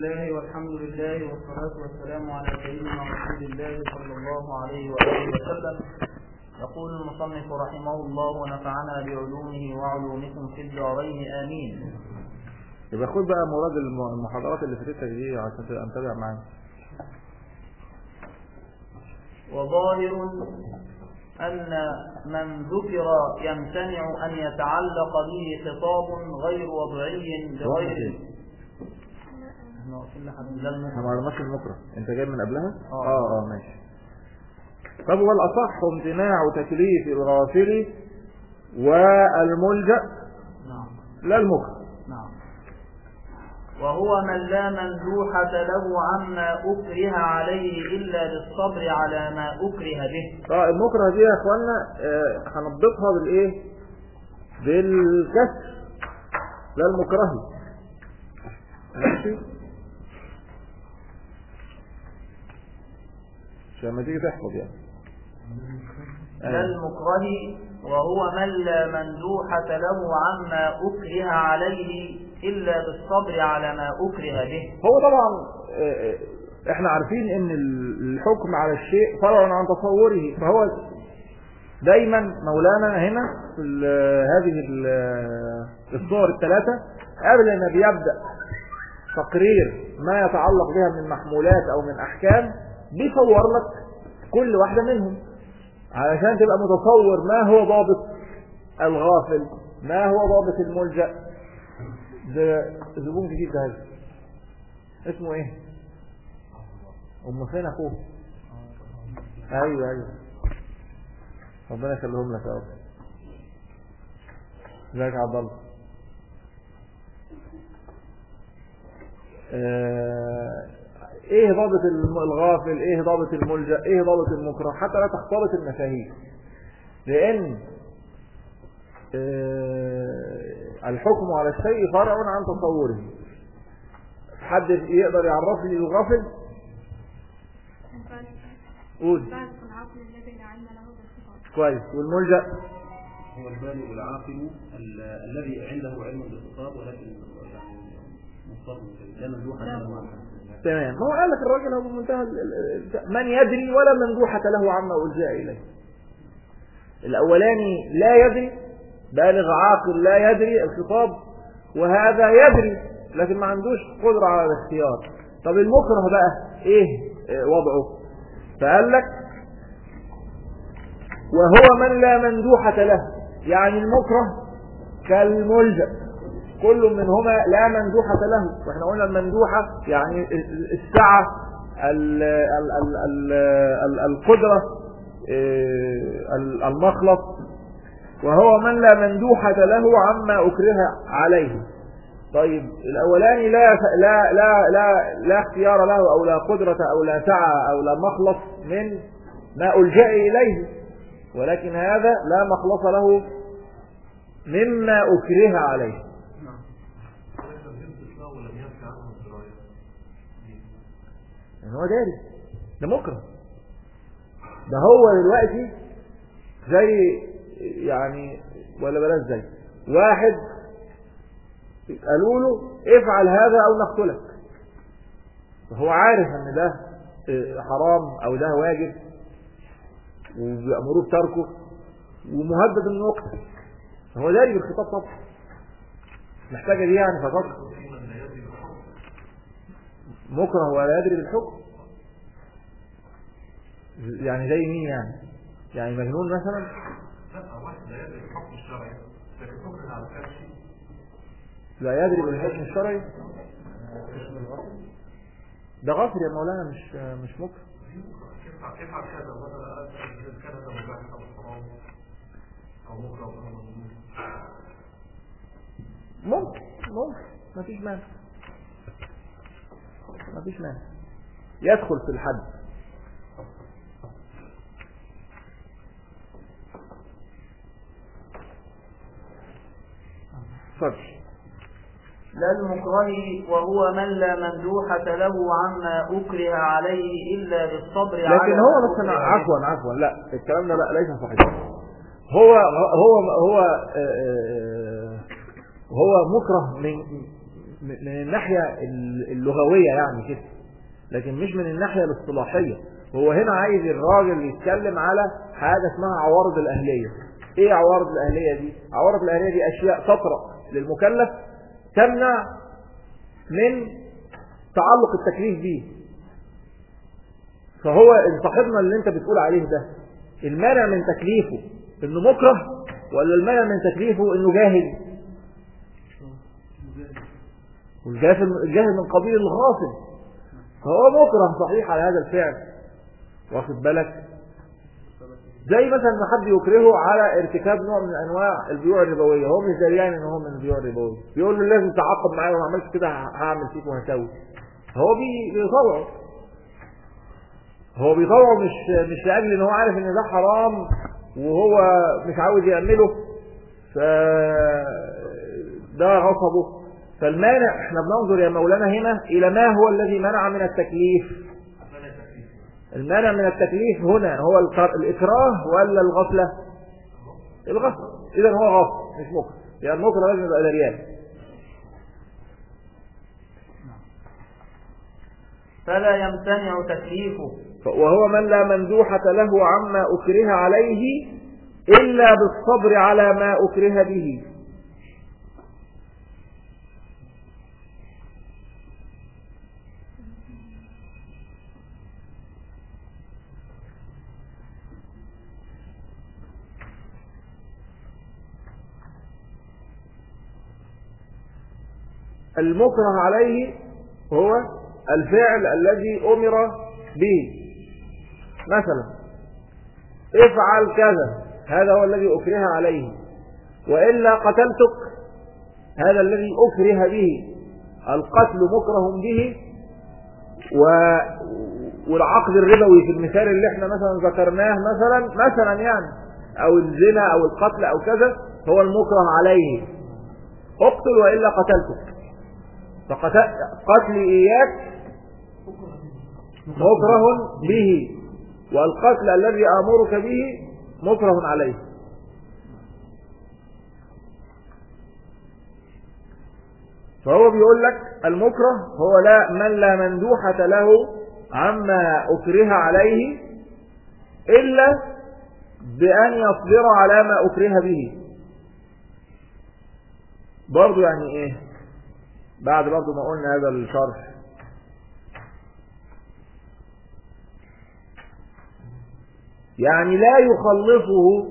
الله والحمد لله والصلاة والسلام على سيدنا رسول الله صلى الله عليه وآله وسلم يقول المصنف رحمه الله ونفعنا بعلومه وعلومكم في الدارين آمين يبقى خد بقى مراد الم- المحاضرات اللي فاتتك دي عشان تبقى متابع معانا وظاهر أن من ذكر يمتنع أن يتعلق به خطاب غير وضعي لغير احنا واقفين لحد لما احنا ما عرفناش المكره انت جاي من قبلها آه. اه اه ماشي طب هو الاصح امتناع تكليف الغافل والملجا نعم لا المكره نعم وهو من لا مندوحة له عما أكره عليه إلا بالصبر على ما أكره به اه المكره دي يا اخوانا آه، هنضبطها بالايه بالكسر لا المكره ماشي عشان لما تيجي تحفظ يعني لا أيوة. المكره وهو من لا مندوحة له عما أكره عليه إلا بالصبر على ما أكره به هو طبعا آه، آه، احنا عارفين ان ال- الحكم على الشيء فرع عن تصوره فهو دايما مولانا هنا في ال- هذه ال- الصور الثلاثة قبل ما بيبدأ تقرير ما يتعلق بها من محمولات او من احكام بيصور لك كل واحدة منهم علشان تبقى متصور ما هو ضابط الغافل ما هو ضابط الملجأ ده زبون جديد ده هذا. اسمه ايه ام فين اخوه ايوه ايوه ربنا يخليهم لك يا رب ازيك يا عبد الله آه، ايه ضابط الم- الغافل ايه ضابط الملجأ ايه ضابط المكره حتى لا تختلط المفاهيم لان آه، الحكم على الشيء فرع عن تصوره حد يقدر يعرف لي الغافل قول ذلك العقل الذي لا علم له بالصفات كويس والملجأ هو البالغ العاقل ال- الذي عنده علم بالخطاب ولكن يعني مضطر لا ممدوحا له عنه. تمام ما هو قال لك الراجل هو بمنتهى ال- ال- ال- من يدري ولا مندوحة له عما ألجأ إليه الأولاني لا يدري بالغ عاقل لا يدري الخطاب وهذا يدري لكن ما عندوش قدرة على الاختيار طب المكره بقى ايه آه، وضعه فقال لك وهو من لا مندوحة له يعني المكره كالملجأ كل منهما لا مندوحة له واحنا قلنا المندوحة يعني السعة ال- ال- ال- ال- ال- القدرة آه، ال- المخلص وهو من لا مندوحة له عما أكره عليه طيب الأولاني لا لا لا لا لا اختيار له أو لا قدرة أو لا سعة أو لا مخلص من ما ألجأ إليه ولكن هذا لا مخلص له مما أكره عليه يعني هو داري ده مكره ده هو دلوقتي زي يعني ولا بلاش زي واحد قالوا له افعل هذا او نقتلك فهو عارف ان ده اه، حرام او ده واجب وبيأمروه بتركه ومهدد انه يقتل فهو داري بالخطاب طبعا محتاجه دي يعني فقط مكره ولا يدري بالحكم يعني زي مين يعني يعني مجنون مثلا لا يدري بالحكم الشرعي ده غافر يا مولانا مش مش مكره ممكن ممكن مفيش مانع مفيش مانع يدخل في الحد اتفضل لا المكره وهو من لا مندوحة له عما أكره عليه إلا بالصبر على لكن ما هو بس أكره أنا به. عفوا عفوا لا الكلام ده لا ليس صحيح هو هو هو آه، آه، هو مكره من م- من الناحية ال- اللغوية يعني كده لكن مش من الناحية الاصطلاحية هو هنا عايز الراجل يتكلم على حاجة اسمها عوارض الأهلية ايه عوارض الأهلية دي عوارض الأهلية دي أشياء تطرأ للمكلف تمنع من تعلق التكليف به فهو صاحبنا اللي انت بتقول عليه ده المانع من تكليفه انه مكره ولا المانع من تكليفه انه جاهل والجاهل الجاهل من قبيل الغاصب فهو مكره صحيح على هذا الفعل واخد بالك زي مثلا ما حد يكرهه على ارتكاب نوع من انواع البيوع الربويه هو مش دريان ان هو من البيوع الربويه بيقول له لازم تعاقب معايا وما عملتش كده هعمل فيك وهسوي هو بي- بيطوعه هو بيطوعه مش مش لاجل ان هو عارف ان ده حرام وهو مش عاوز يعمله ف ده غصبه فالمانع احنا بننظر يا مولانا هنا الى ما هو الذي منع من التكليف المانع من التكليف هنا هو الكر- الإكراه ولا الغفلة الغفلة إذا هو غفل مش مكره يعني المكره لازم يبقى دريان فلا يمتنع تكليفه ف- وهو من لا مندوحة له عما أكره عليه إلا بالصبر على ما أكره به المكره عليه هو الفعل الذي أمر به مثلا افعل كذا هذا هو الذي أكره عليه وإلا قتلتك هذا الذي أكره به القتل مكره به و... والعقد الربوي في المثال اللي احنا مثلا ذكرناه مثلا مثلا يعني او الزنا او القتل او كذا هو المكره عليه اقتل والا قتلتك فقتل اياك مكره به والقتل الذي امرك به مكره عليه فهو بيقول لك المكره هو لا من لا مندوحة له عما أكره عليه إلا بأن يصبر على ما أكره به برضو يعني إيه بعد برضو ما قلنا هذا الشرح يعني لا يخلصه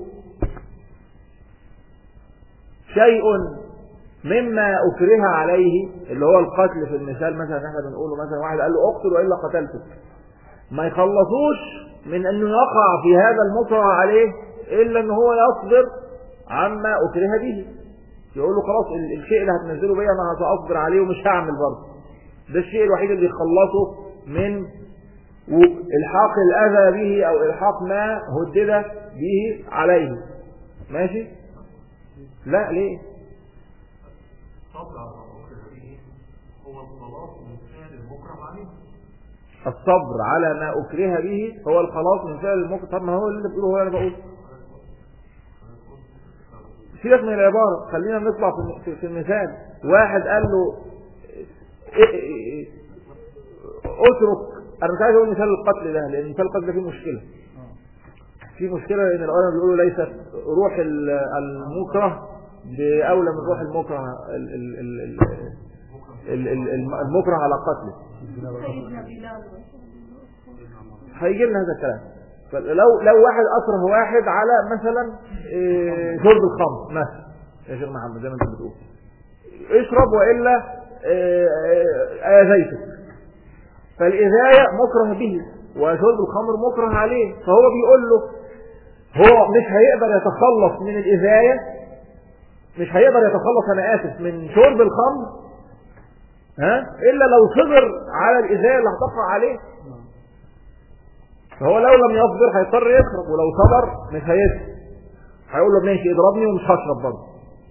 شيء مما أكره عليه اللي هو القتل في المثال مثلا احنا بنقوله مثلا واحد قال له اقتل وإلا قتلتك ما يخلصوش من انه يقع في هذا المكره عليه الا ان هو يصبر عما اكره به يقول له خلاص ال- الشيء اللي هتنزله بيا انا هصبر عليه ومش هعمل برضه ده الشيء الوحيد اللي يخلصه من و- الحاق الاذى به او الحاق ما هدد به عليه ماشي لا ليه الصبر على ما أكره به هو الخلاص من فعل المكره عليه الصبر على ما أكره به هو الخلاص من فعل المكره طب ما هو اللي بتقوله هو اللي أنا بقوله سيبك من العبارة خلينا نطلع في- في- في المثال واحد قال له إيه- إيه- إيه- اترك انا مش عايز اقول مثال القتل ده لان مثال القتل ده فيه مشكلة في مشكلة لان العلماء بيقولوا ليست روح ال- المكره بأولى من روح المكره ال- ال- ال- ال- ال- ال- الم- المكره على قتله سيدنا بلال هيجي لنا هذا الكلام فلو لو واحد اكره واحد على مثلا إيه، شرب الخمر مثلا يا شيخ محمد زي ما انت بتقول اشرب والا إيه، إيه، اذيتك فالاذايه مكره به وشرب الخمر مكره عليه فهو بيقول له هو مش هيقدر يتخلص من الاذايه مش هيقدر يتخلص انا اسف من شرب الخمر ها الا لو صبر على الاذايه اللي هتقع عليه فهو لو لم يصبر هيضطر يشرب ولو صبر مش هيشرب هيقول له ماشي اضربني ومش هشرب برضه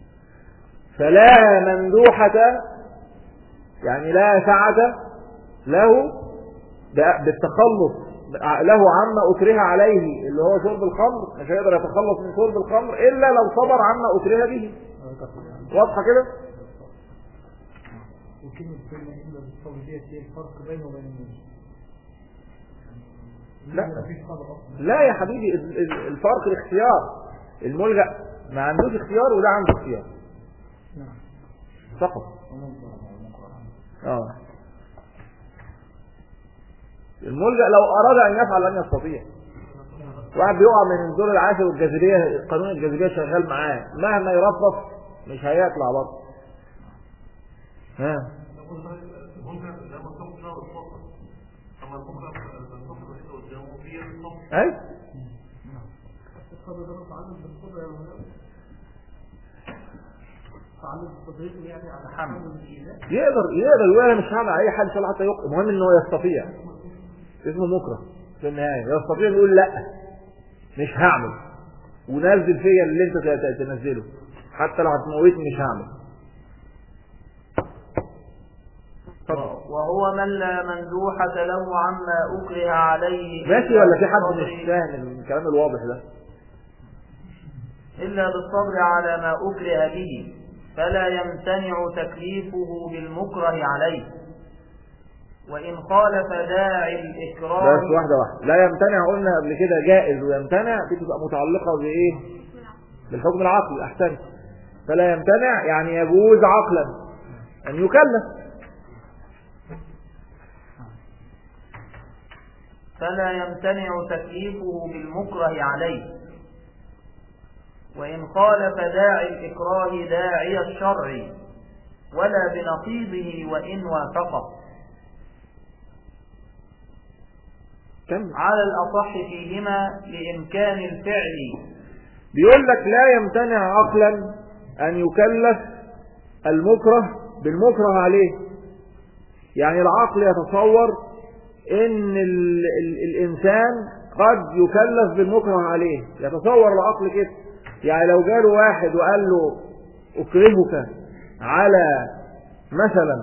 فلا مندوحة يعني لا سعة له ب- بالتخلص له عما أكره عليه اللي هو شرب الخمر مش هيقدر يتخلص من شرب الخمر إلا لو صبر عما أكره به واضحة كده وكلمة كلمة إلا بالصبر ديت هي الفرق بينه وبين الناس لا. مفيش صبر أصلا لا يا حبيبي ال- ال- الفرق الاختيار الملجأ ما عندوش اختيار ولا عنده اختيار نعم فقط اه الملجأ لو أراد أن يفعل لن يستطيع واحد بيقع من الدور العاشر والجاذبية قانون الجاذبية شغال معاه مهما يرفرف مش هيطلع برضه ها يقول ده الملجأ ده مكتوب له الفقر أما الفقر الفقر اللي قدامه هي الفقر اي الصبر ده متعلق بالصبر يا مولانا متعلق بقدرته يعني على حمل الإيذاء يقدر يقدر يقول انا مش هعمل على اي حاجه ان شاء الله حتى يقع المهم ان هو يستطيع اسمه مكره في النهايه يستطيع إنه يقول لا مش هعمل ونزل فيا اللي انت ت- ت- تنزله حتى لو هتموتني مش هعمل اتفضل. وهو من لا مندوحة له عما أكره عليه ماشي إلا ولا في حد بالصبر- مش فاهم الكلام الواضح ده إلا بالصبر على ما أكره به فلا يمتنع تكليفه بالمكره عليه وإن خالف داعي الإكراه بس واحده واحده لا يمتنع قلنا قبل كده جائز ويمتنع دي بتبقى متعلقه بايه بالحكم العقلي احسنت فلا يمتنع يعني يجوز عقلا ان يكلف فلا يمتنع تكليفه بالمكره عليه وإن خالف داعي الإكراه داعي الشرع ولا بنقيضه وإن وافقه كم على الأصح فيهما لإمكان الفعل بيقول لك لا يمتنع عقلا ان يكلف المكره بالمكره عليه يعني العقل يتصور ان ال ال الانسان قد يكلف بالمكره عليه يتصور العقل كده يعني لو جاله واحد وقال له اكرهك على مثلا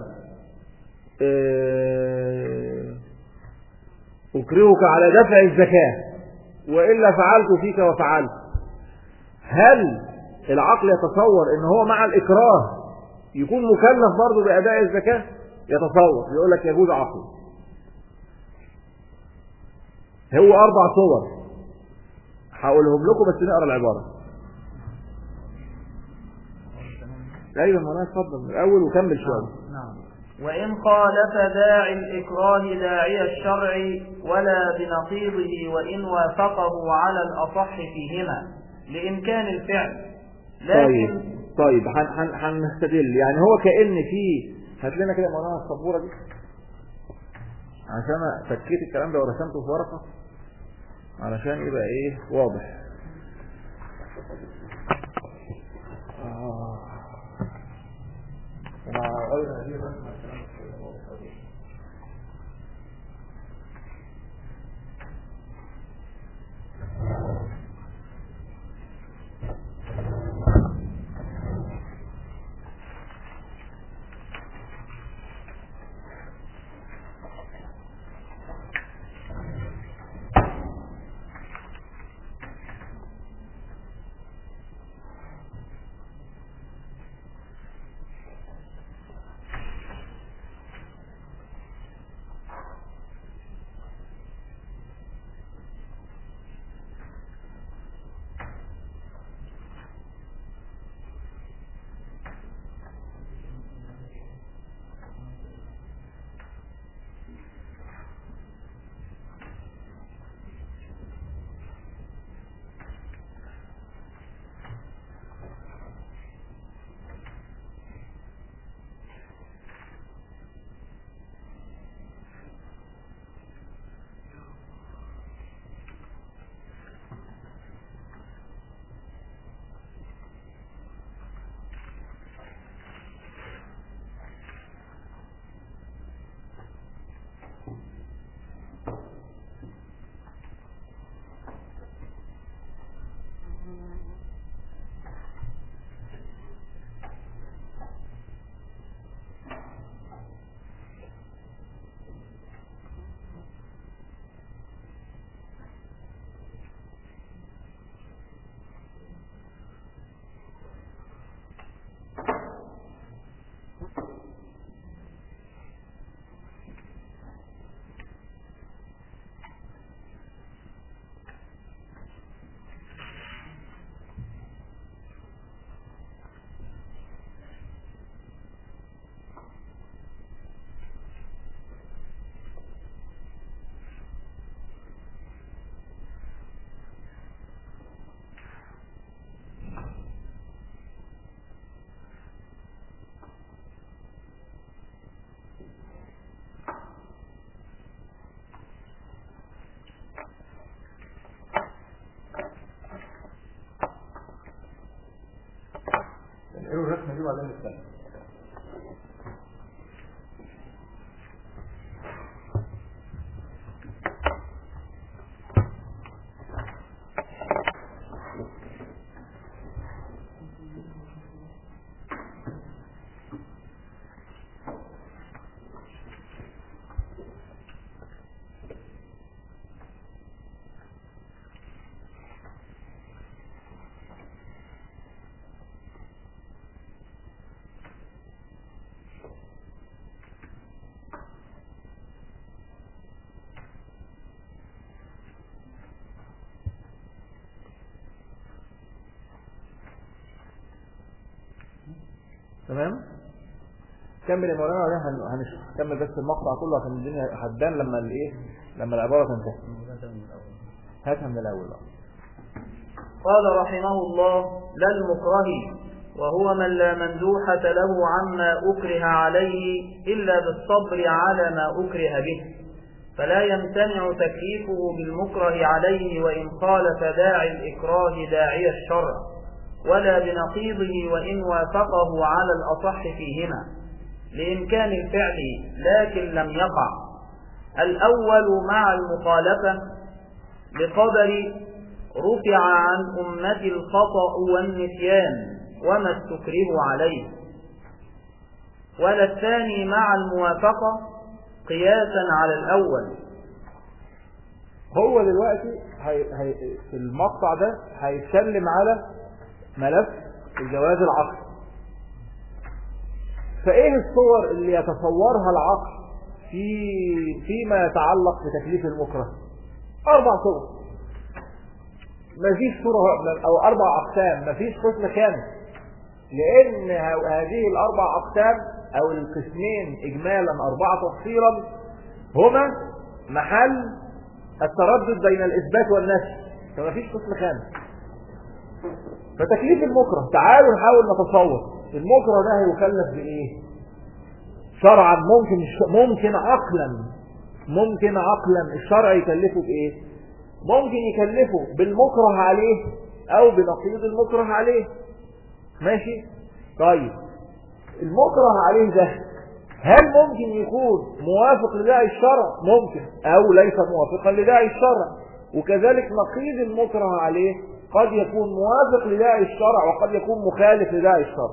آه، اكرهك على دفع الزكاه والا فعلت فيك وفعلت هل العقل يتصور ان هو مع الاكراه يكون مكلف برضه باداء الزكاه يتصور يقول لك يجوز عقله هو اربع صور هقولهم لكم بس نقرا العباره ايوه مولانا اتفضل من الاول وكمل شويه نعم وإن خالف داعي الإكراه داعي الشرع ولا بنقيضه وإن وافقه على الأصح فيهما لإمكان الفعل لكن طيب طيب هن- هن- هنستدل يعني هو كأن في هات لنا كده مولانا السبوره دي عشان أنا فكيت الكلام ده ورسمته في ورقه علشان يبقى ايه واضح آه. أنا قلنا دي بس عشان يبقى واضح أوي. دي وبعدين نتكلم تمام كمل يا مولانا وبعدين هن- هنشوف كمل بس المقطع كله عشان الدنيا هتبان لما الايه لما العباره تنتهي هاتها من الاول بقى قال رحمه الله لا المكره وهو من لا مندوحة له عما أكره عليه إلا بالصبر على ما أكره به فلا يمتنع تكليفه بالمكره عليه وإن خالف داعي الإكراه داعي الشرع ولا بنقيضه وإن وافقه على الأصح فيهما لإمكان الفعل لكن لم يقع الأول مع المخالفة بقدر رفع عن أمة الخطأ والنسيان وما استكره عليه ولا الثاني مع الموافقة قياسا على الأول هو دلوقتي هي هي في المقطع ده هيتكلم على ملف الجواز العقلي فايه الصور اللي يتصورها العقل في فيما يتعلق بتكليف المكره اربع صور مفيش صورة او اربع اقسام مفيش قسم كامل لان ه- هذه الاربع اقسام او القسمين اجمالا اربعة تفصيلا هما محل التردد بين الاثبات والنفي فمفيش قسم خامس فتكليف المكره تعالوا نحاول نتصور المكره ده هيكلف بايه شرعا ممكن ممكن عقلا ممكن عقلا الشرع يكلفه بايه ممكن يكلفه بالمكره عليه او بنقيض المكره عليه ماشي طيب المكره عليه ده هل ممكن يكون موافق لداعي الشرع ممكن او ليس موافقا لداعي الشرع وكذلك نقيض المكره عليه قد يكون موافق لداعي الشرع وقد يكون مخالف لداعي الشرع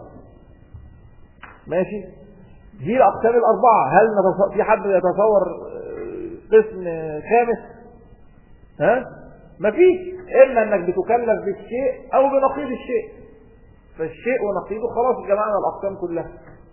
ماشي دي الاقسام الاربعه هل نتص... في حد يتصور آه، قسم خامس ها مفيش الا انك بتكلف بالشيء او بنقيض الشيء فالشيء ونقيضه خلاص جمعنا الاقسام كلها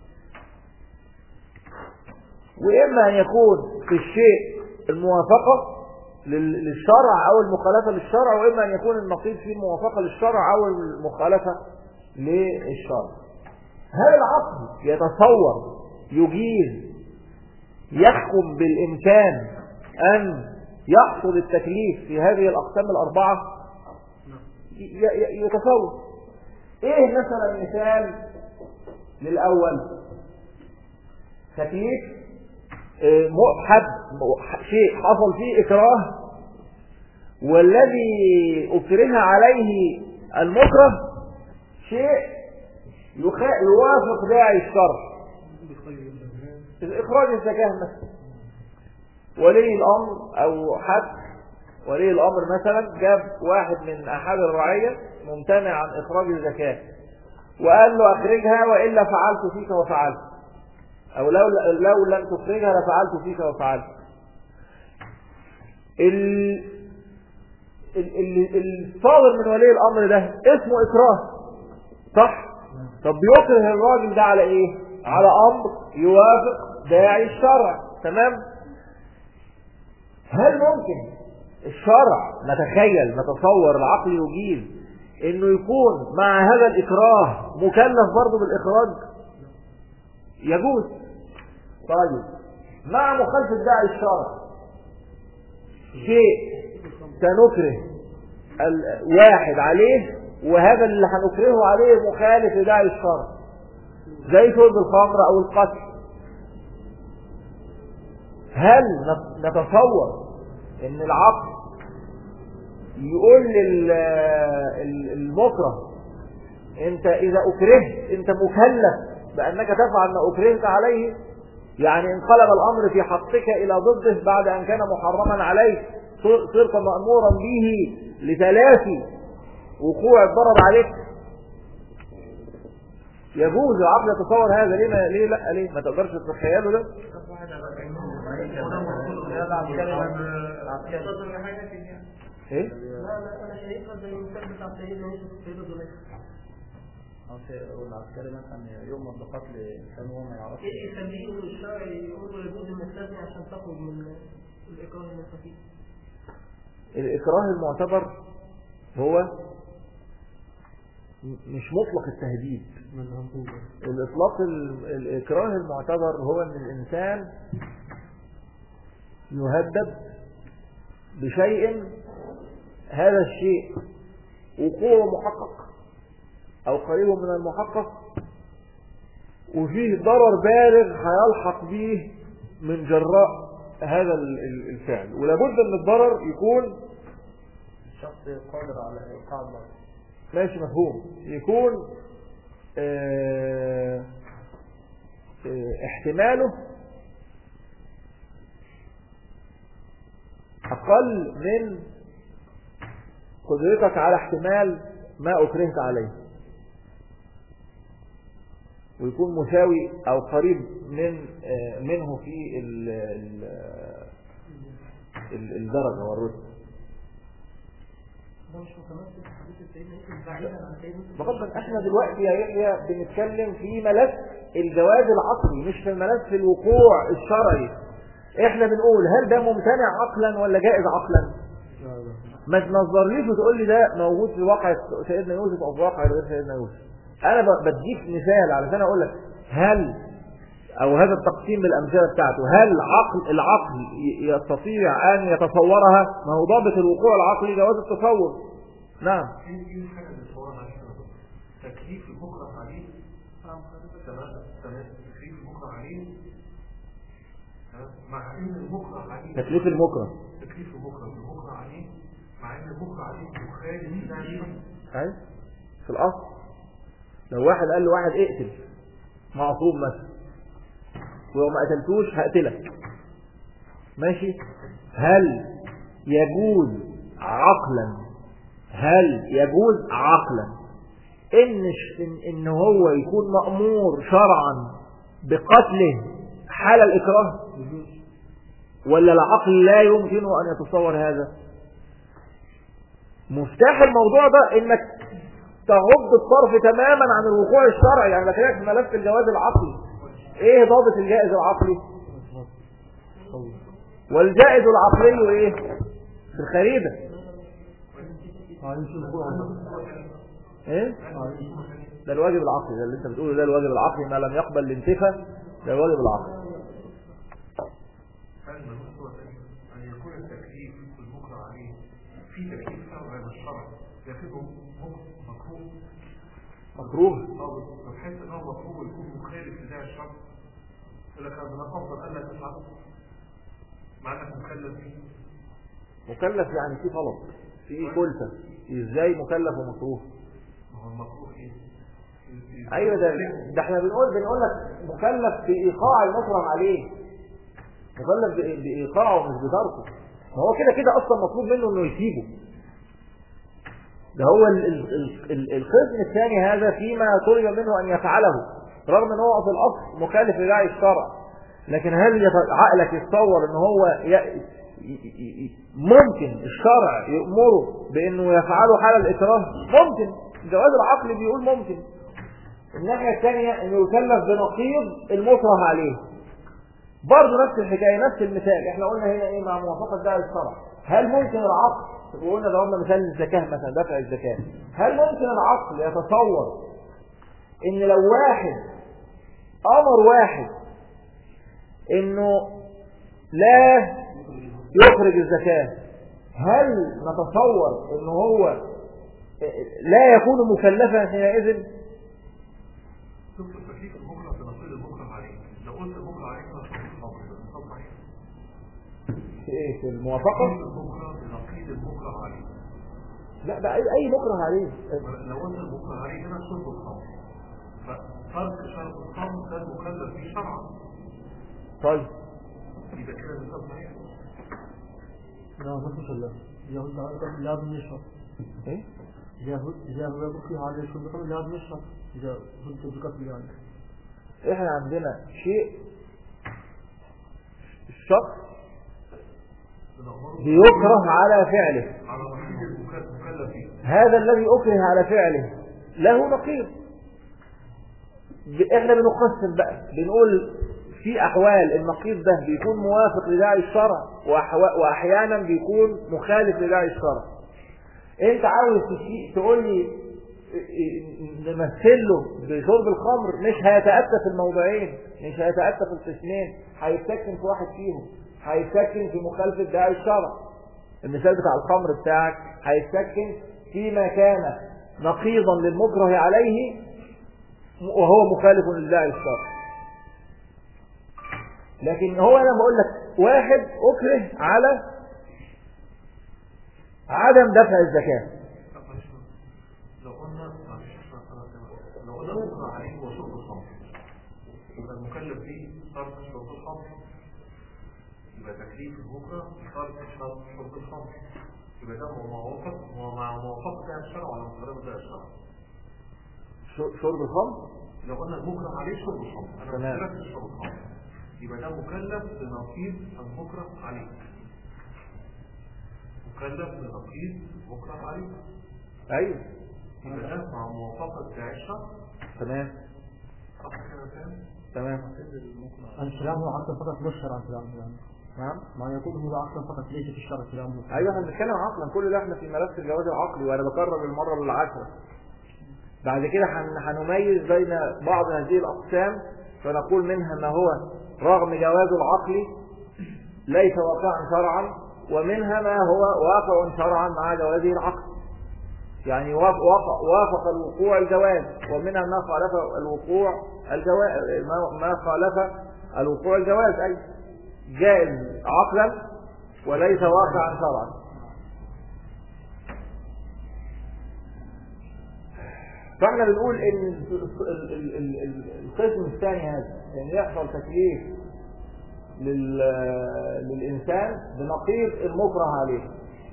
واما ان يكون في الشيء الموافقه لل- للشرع او المخالفه للشرع واما ان يكون النقيض فيه الموافقه للشرع او المخالفه للشرع هل العقل يتصور يجيز يحكم بالامكان ان يحصل التكليف في هذه الاقسام الاربعه ي- ي- يتصور ايه مثلا مثال للاول تكليف آه، م- حد م- شيء حصل فيه إكراه والذي أكره عليه المكره شيء يخ- يوافق داعي الشرع إخراج الزكاة مثلا ولي الأمر أو حد ولي الأمر مثلا جاب واحد من أحد الرعية ممتنع عن إخراج الزكاة وقال له أخرجها وإلا فعلت فيك وفعلت او لو لو لم تخرجها لفعلت فيك وفعلت ال ال- ال- الصادر من ولي الامر ده اسمه اكراه صح طب بيكره الراجل ده على ايه على امر يوافق داعي الشرع تمام هل ممكن الشرع نتخيل نتصور العقل يجيز انه يكون مع هذا الاكراه مكلف برضه بالاخراج يجوز طيب مع مخالفة داعي الشرع شيء سنكره ال- واحد عليه وهذا اللي هنكرهه عليه مخالف لداعي الشرع زي شرب الخمر او القتل هل نت- نتصور ان العقل يقول لل- ال- المكره انت اذا اكرهت انت مكلف بانك تفعل ما اكرهت عليه يعني انقلب الامر في حقك الى ضده بعد ان كان محرما عليك صر- صرت مأمورا به لتلافي وقوع الضرر عليك يجوز العقل يتصور هذا ليه ما ليه لا ليه ما تقدرش تتخيله ده ايه لا لا انا شايفها زي المثال بتاع سيدنا يوسف سيدنا زليخا أو شيء- والعسكري مثلا يؤمر بقتل إنسان وهو ما يعرفش ايه يخليه الشرع يقول له يجوز انك تزني عشان تخرج من الاكراه اللي انت فيه الإكراه المعتبر هو م- مش مطلق التهديد الإطلاق ال- الإكراه المعتبر هو أن الإنسان يهدد بشيء هذا الشيء وقوعه محقق أو قريب من المحقق وفيه ضرر بالغ هيلحق به من جراء هذا ال- ال- الفعل ولابد ان الضرر يكون الشخص قادر على إيقاع الضرر ماشي مفهوم يكون آه، آه، احتماله أقل من قدرتك على احتمال ما أكرهت عليه ويكون مساوي أو قريب من آه، منه في ال- ال- ال- الدرجة والرتبة ده مش متمثل في حديث سيدنا يوسف بعيدا عن سيدنا يوسف بغض احنا دلوقتي يا يحيى بنتكلم في ملف الجواز العقلي مش في ملف الوقوع الشرعي احنا بنقول هل ده ممتنع عقلا ولا جائز عقلا ما تنظرليش وتقول لي ده موجود في واقع سيدنا يوسف او في واقع غير سيدنا يوسف انا ب- بديك مثال علشان اقول لك هل او هذا التقسيم بالامثله بتاعته هل عقل العقل ي- يستطيع ان يتصورها ما هو ضابط الوقوع العقلي جواز التصور نعم في في حاجه بنصورها عشان تكليف المكره عليه تمام تمام تكليف المكره عليه تمام؟ مع ان المكره عليه تكليف المكره تكليف المكره المكره عليه مع ان المكره عليه مخالف لله عايز في الاصل لو واحد قال لواحد اقتل معصوم مثلا ولو ما قتلتوش هقتلك ماشي هل يجوز عقلا هل يجوز عقلا ان ان, إن هو يكون مأمور شرعا بقتله حال الاكراه ولا العقل لا يمكن ان يتصور هذا مفتاح الموضوع ده انك تغض الطرف تماما عن الوقوع الشرعي يعني بكلمك في ملف الجواز العقلي ايه ضابط الجائز العقلي والجائز العقلي ايه في الخريدة ايه ده الواجب العقلي ده اللي انت بتقوله ده الواجب العقلي ما لم يقبل الانتفاء ده الواجب العقلي هل ملوش صورة تانية؟ أن يكون التكليف المكره عليه في تكليف شرعي من الشرع يكون مكروه مكروه أو بحيث أنه مكروه يكون مخالف لداعي الشرع يقول لك هذا الأفضل ألا تفعله مع أنك مكلف به مكلف يعني في طلب في كلفة ازاي مكلف ومكروه ما هو المكروه إيه؟ ايوه ده ده احنا بنقول بنقول لك مكلف بايقاع المكرم عليه مكلف بإ- بايقاعه مش بتركه ما هو كده كده اصلا مطلوب منه انه يسيبه ده هو ال- ال- ال- ال- القسم الثاني هذا فيما طلب منه ان يفعله رغم ان هو في الاصل مخالف لداعي الشرع لكن هل يت- عقلك يتصور ان هو ي- ي- ي- ي- ممكن الشرع يأمره بانه يفعله حال الاكراه ممكن الجواز العقلي بيقول ممكن الناحية الثانية انه يكلف بنقيض المكره عليه برضه نفس الحكاية نفس المثال احنا قلنا هنا ايه مع موافقة داعي الشرع هل ممكن العقل وقلنا ضربنا مثال الزكاة مثلا دفع الزكاة هل ممكن العقل يتصور ان لو واحد امر واحد انه لا يخرج الزكاة هل نتصور ان هو لا يكون مكلفا حينئذ تكتب تكليف المكره في نصيب المكره عليه لو قلت المكره عليه فأنا شخص صبر ده صحيح في ايه في الموافقة تكليف المكره بنقيض المكره عليه لا ده اي اي مكره عليه لو قلنا المكره عليه هنا شرب الخمر فترك شرب الخمر ده مكلف فيه شرعا طيب يبقى كده مثال صحيح لا ما فيش الا يهود لازم يشرب ايه يهود إذا هو بكره عليه شرب الخمر لازم يشرب إذا كنت بقتل يعني احنا عندنا شيء الشخص بيكره على فعله على نصيب المكلف فيه هذا الذي أكره على فعله له نقيض ب- احنا بنقسم بقى بنقول في أحوال النقيض ده بيكون موافق لداعي الشرع وأحوا- وأحيانا بيكون مخالف لداعي الشرع انت عاوز تشي- تقول لي نمثل له بشرب الخمر مش هيتأتى في الموضعين مش هيتأتى في القسمين هيتسكن في واحد فيهم هيتسكن في مخالفة داعي الشرع المثال بتاع الخمر بتاعك هيتسكن فيما كان نقيضا للمكره عليه وهو مخالف لداعي الشرع لكن هو انا بقول لك واحد اكره على عدم دفع الزكاه طب معلش لو قلنا معلش أنا- لو قلنا المكره عليه هو شرب الخمر يبقى المكلف فيه ترك شرب الخمر يبقى تكليف المكره ترك شرب شرب الخمر يبقى ده هو موافق هو مع موافقة ده الشرع ولا مخالفة ده الشرع ش- شرب الخمر لو قلنا المكره عليه شرب الخمر انا تمام. قلت لك شرب الخمر يبقى ده مكلف بنقيض المكره عليه مكلف بنقيض المكره عليه ايوه يبقى ده مع موافقة ده الشرع تمام صح كده فاهم؟ تمام الكلام هو عقلا فقط مش شرعا كلام يعني نعم ما يقول هو عقلا فقط ليس في الشرع كلامه ايوه احنا بنتكلم عقلا كل ده احنا في ملف الجواز العقلي وانا بكرر المره العاشره بعد كده هن- هنميز بين بعض هذه الاقسام فنقول منها ما هو رغم جوازه العقلي ليس واقعا شرعا ومنها ما هو واقع شرعا مع جوازه العقلي يعني وافق, وافق, وافق الوقوع الجواز ومنها ما خالف الوقوع الجواز ما- ما خالف الوقوع الجواز اي جائز عقلا وليس واقعا شرعا فاحنا بنقول ان ال- ال- ال- ال- ال- القسم الثاني هذا ان يحصل تكليف لل- للانسان بنقيض المكره عليه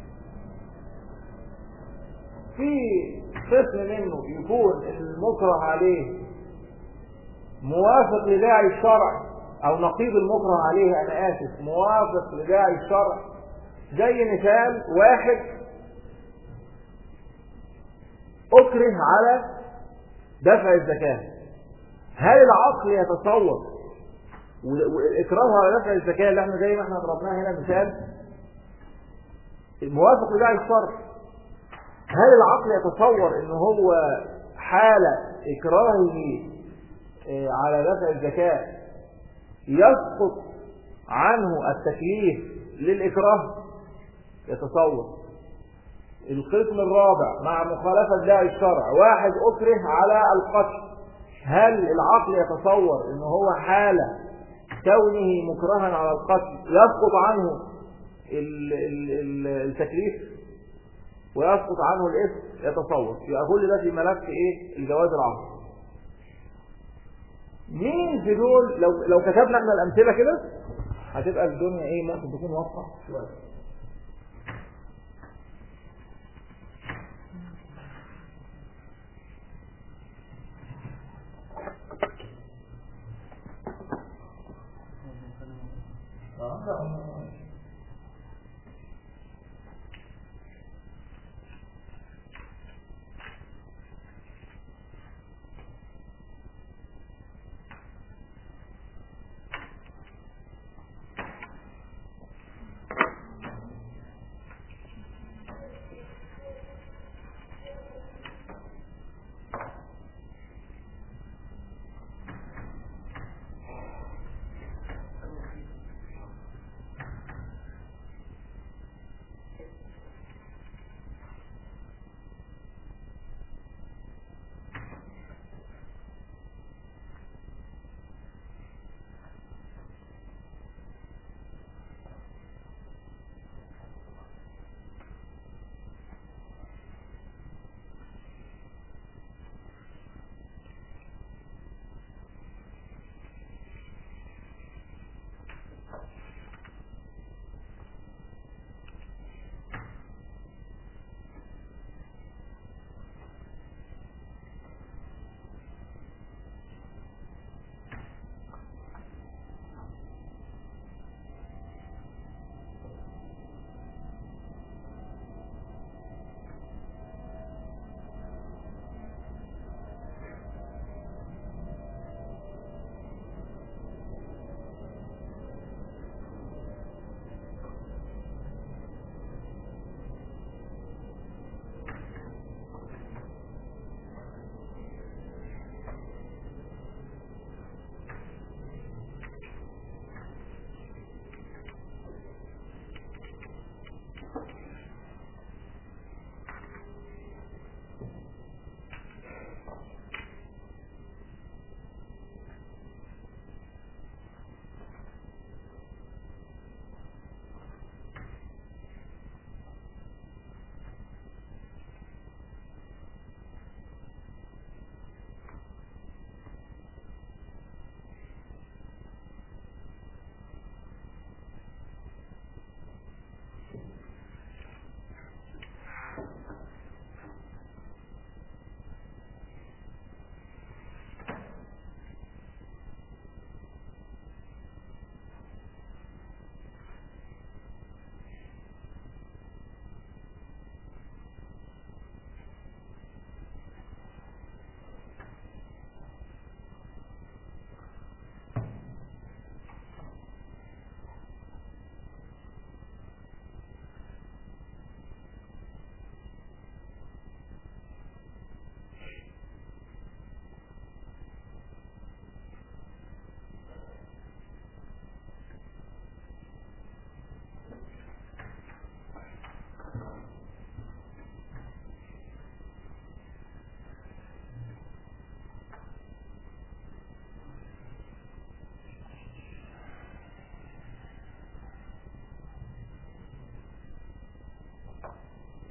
في قسم منه يكون المكره عليه موافق لداعي الشرع او نقيض المكره عليه انا اسف موافق لداعي الشرع زي مثال واحد اكره على دفع الزكاة هل العقل يتصور و- والاكراه على دفع الزكاة اللي احنا زي ما احنا ضربناه هنا مثال موافق لداعي الشرع هل العقل يتصور ان هو حالة اكراهه اه، على دفع الزكاة يسقط عنه التكليف للإكراه يتصور القسم الرابع مع مخالفة داعي الشرع واحد أكره على القتل هل العقل يتصور ان هو حالة كونه مكرها على القتل يسقط عنه ال- ال- ال- التكليف ويسقط عنه الاسم يتصور يبقى كل ده في ملف ايه الجواز العقلي مين في دول لو لو كتبنا احنا الامثله كده هتبقى الدنيا ايه ممكن تكون واضحه شويه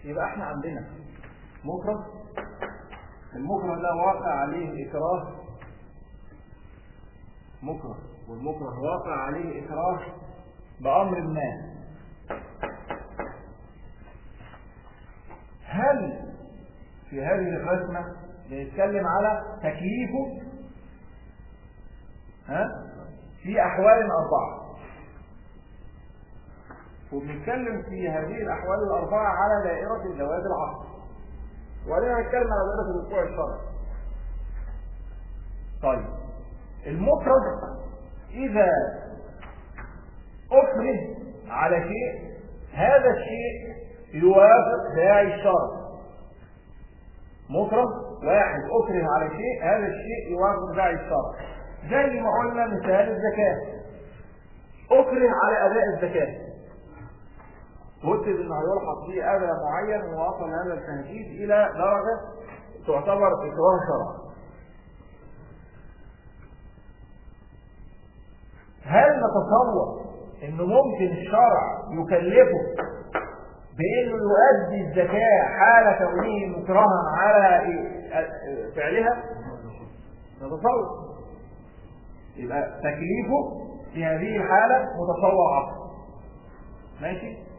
يبقى احنا عندنا مكره المكره ده واقع عليه إكراه مكره والمكره واقع عليه إكراه بأمر ما هل في هذه الرسمة بنتكلم على تكليفه ها في أحوال أربعة وبنتكلم في هذه الأحوال الأربعة على دائرة الجواز العقل وبعدين هنتكلم على دائرة الوقوع الشرعي طيب المفرد إذا أكره على شيء هذا الشيء يوافق داعي الشرع مفرد واحد أكره على شيء هذا الشيء يوافق داعي الشرع زي ما قلنا مثال الزكاة أكره على أداء الزكاة كتب انه هيلحق فيه اذى معين ووصل هذا التنفيذ الى درجه تعتبر اكراه شرعي. هل نتصور انه ممكن الشرع يكلفه بانه يؤدي الزكاه حال كونه مكرها على فعلها؟ نتصور يبقى تكليفه في هذه الحاله متصور عقل. ماشي؟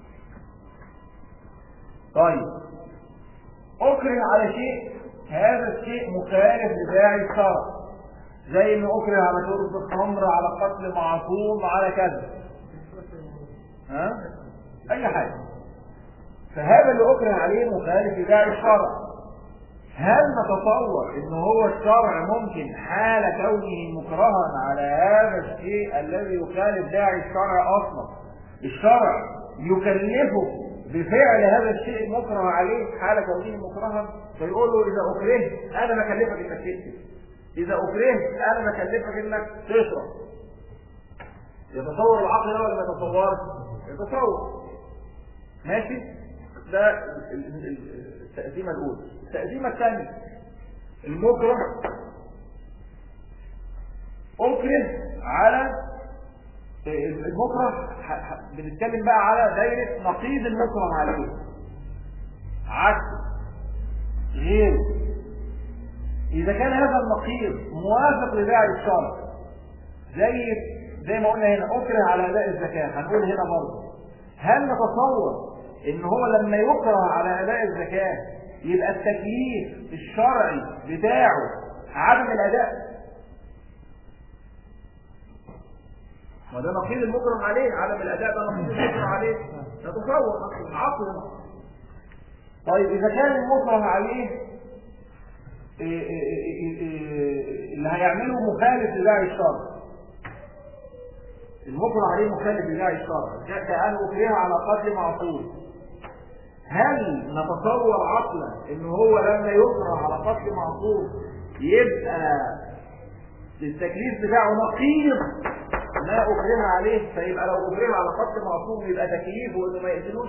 طيب أكره على شيء هذا الشيء مخالف لداعي الشرع زي ما أكره على شرب الخمر على قتل معصوم على كذا ها أي حاجة فهذا اللي أكره عليه مخالف لداعي الشرع هل نتصور ان هو الشرع ممكن حال كونه مكرها على هذا الشيء الذي يخالف داعي الشرع اصلا الشرع يكلفه بفعل هذا الشيء المكره عليه حال كونه مكرها فيقول له اذا اكرهت انا بكلفك انك تكتب اذا اكرهت انا بكلفك انك تشرب يتصور العقل ده ولا ما يتصورش؟ يتصور ماشي ده التقسيمه الاولى التقسيمه الثانيه المكره اكره على المكره بنتكلم بقى على دايرة نقيض المكره عليه عكس غير إذا كان هذا النقيض موافق لداعي الشرع زي زي ما قلنا هنا أكره على أداء الزكاة هنقول هنا برضه هل نتصور إن هو لما يكره على أداء الزكاة يبقى التكليف الشرعي بتاعه عدم الأداء ما ده نقيض المكرم عليه عدم الاداء ده نقيض المكرم عليه نتصور عقل طيب اذا كان المكره عليه إيه إيه إيه اللي هيعمله مخالف لداعي الشرع المكره عليه مخالف لداعي الشرع كأن أكره على قتل معصوم هل نتصور عقلا ان هو لما يكره على قتل معصوم يبقى التكليف بتاعه نقيض ما أكره عليه فيبقى لو أكره على قتل معصوم يبقى تكليفه إنه ما يقتلوش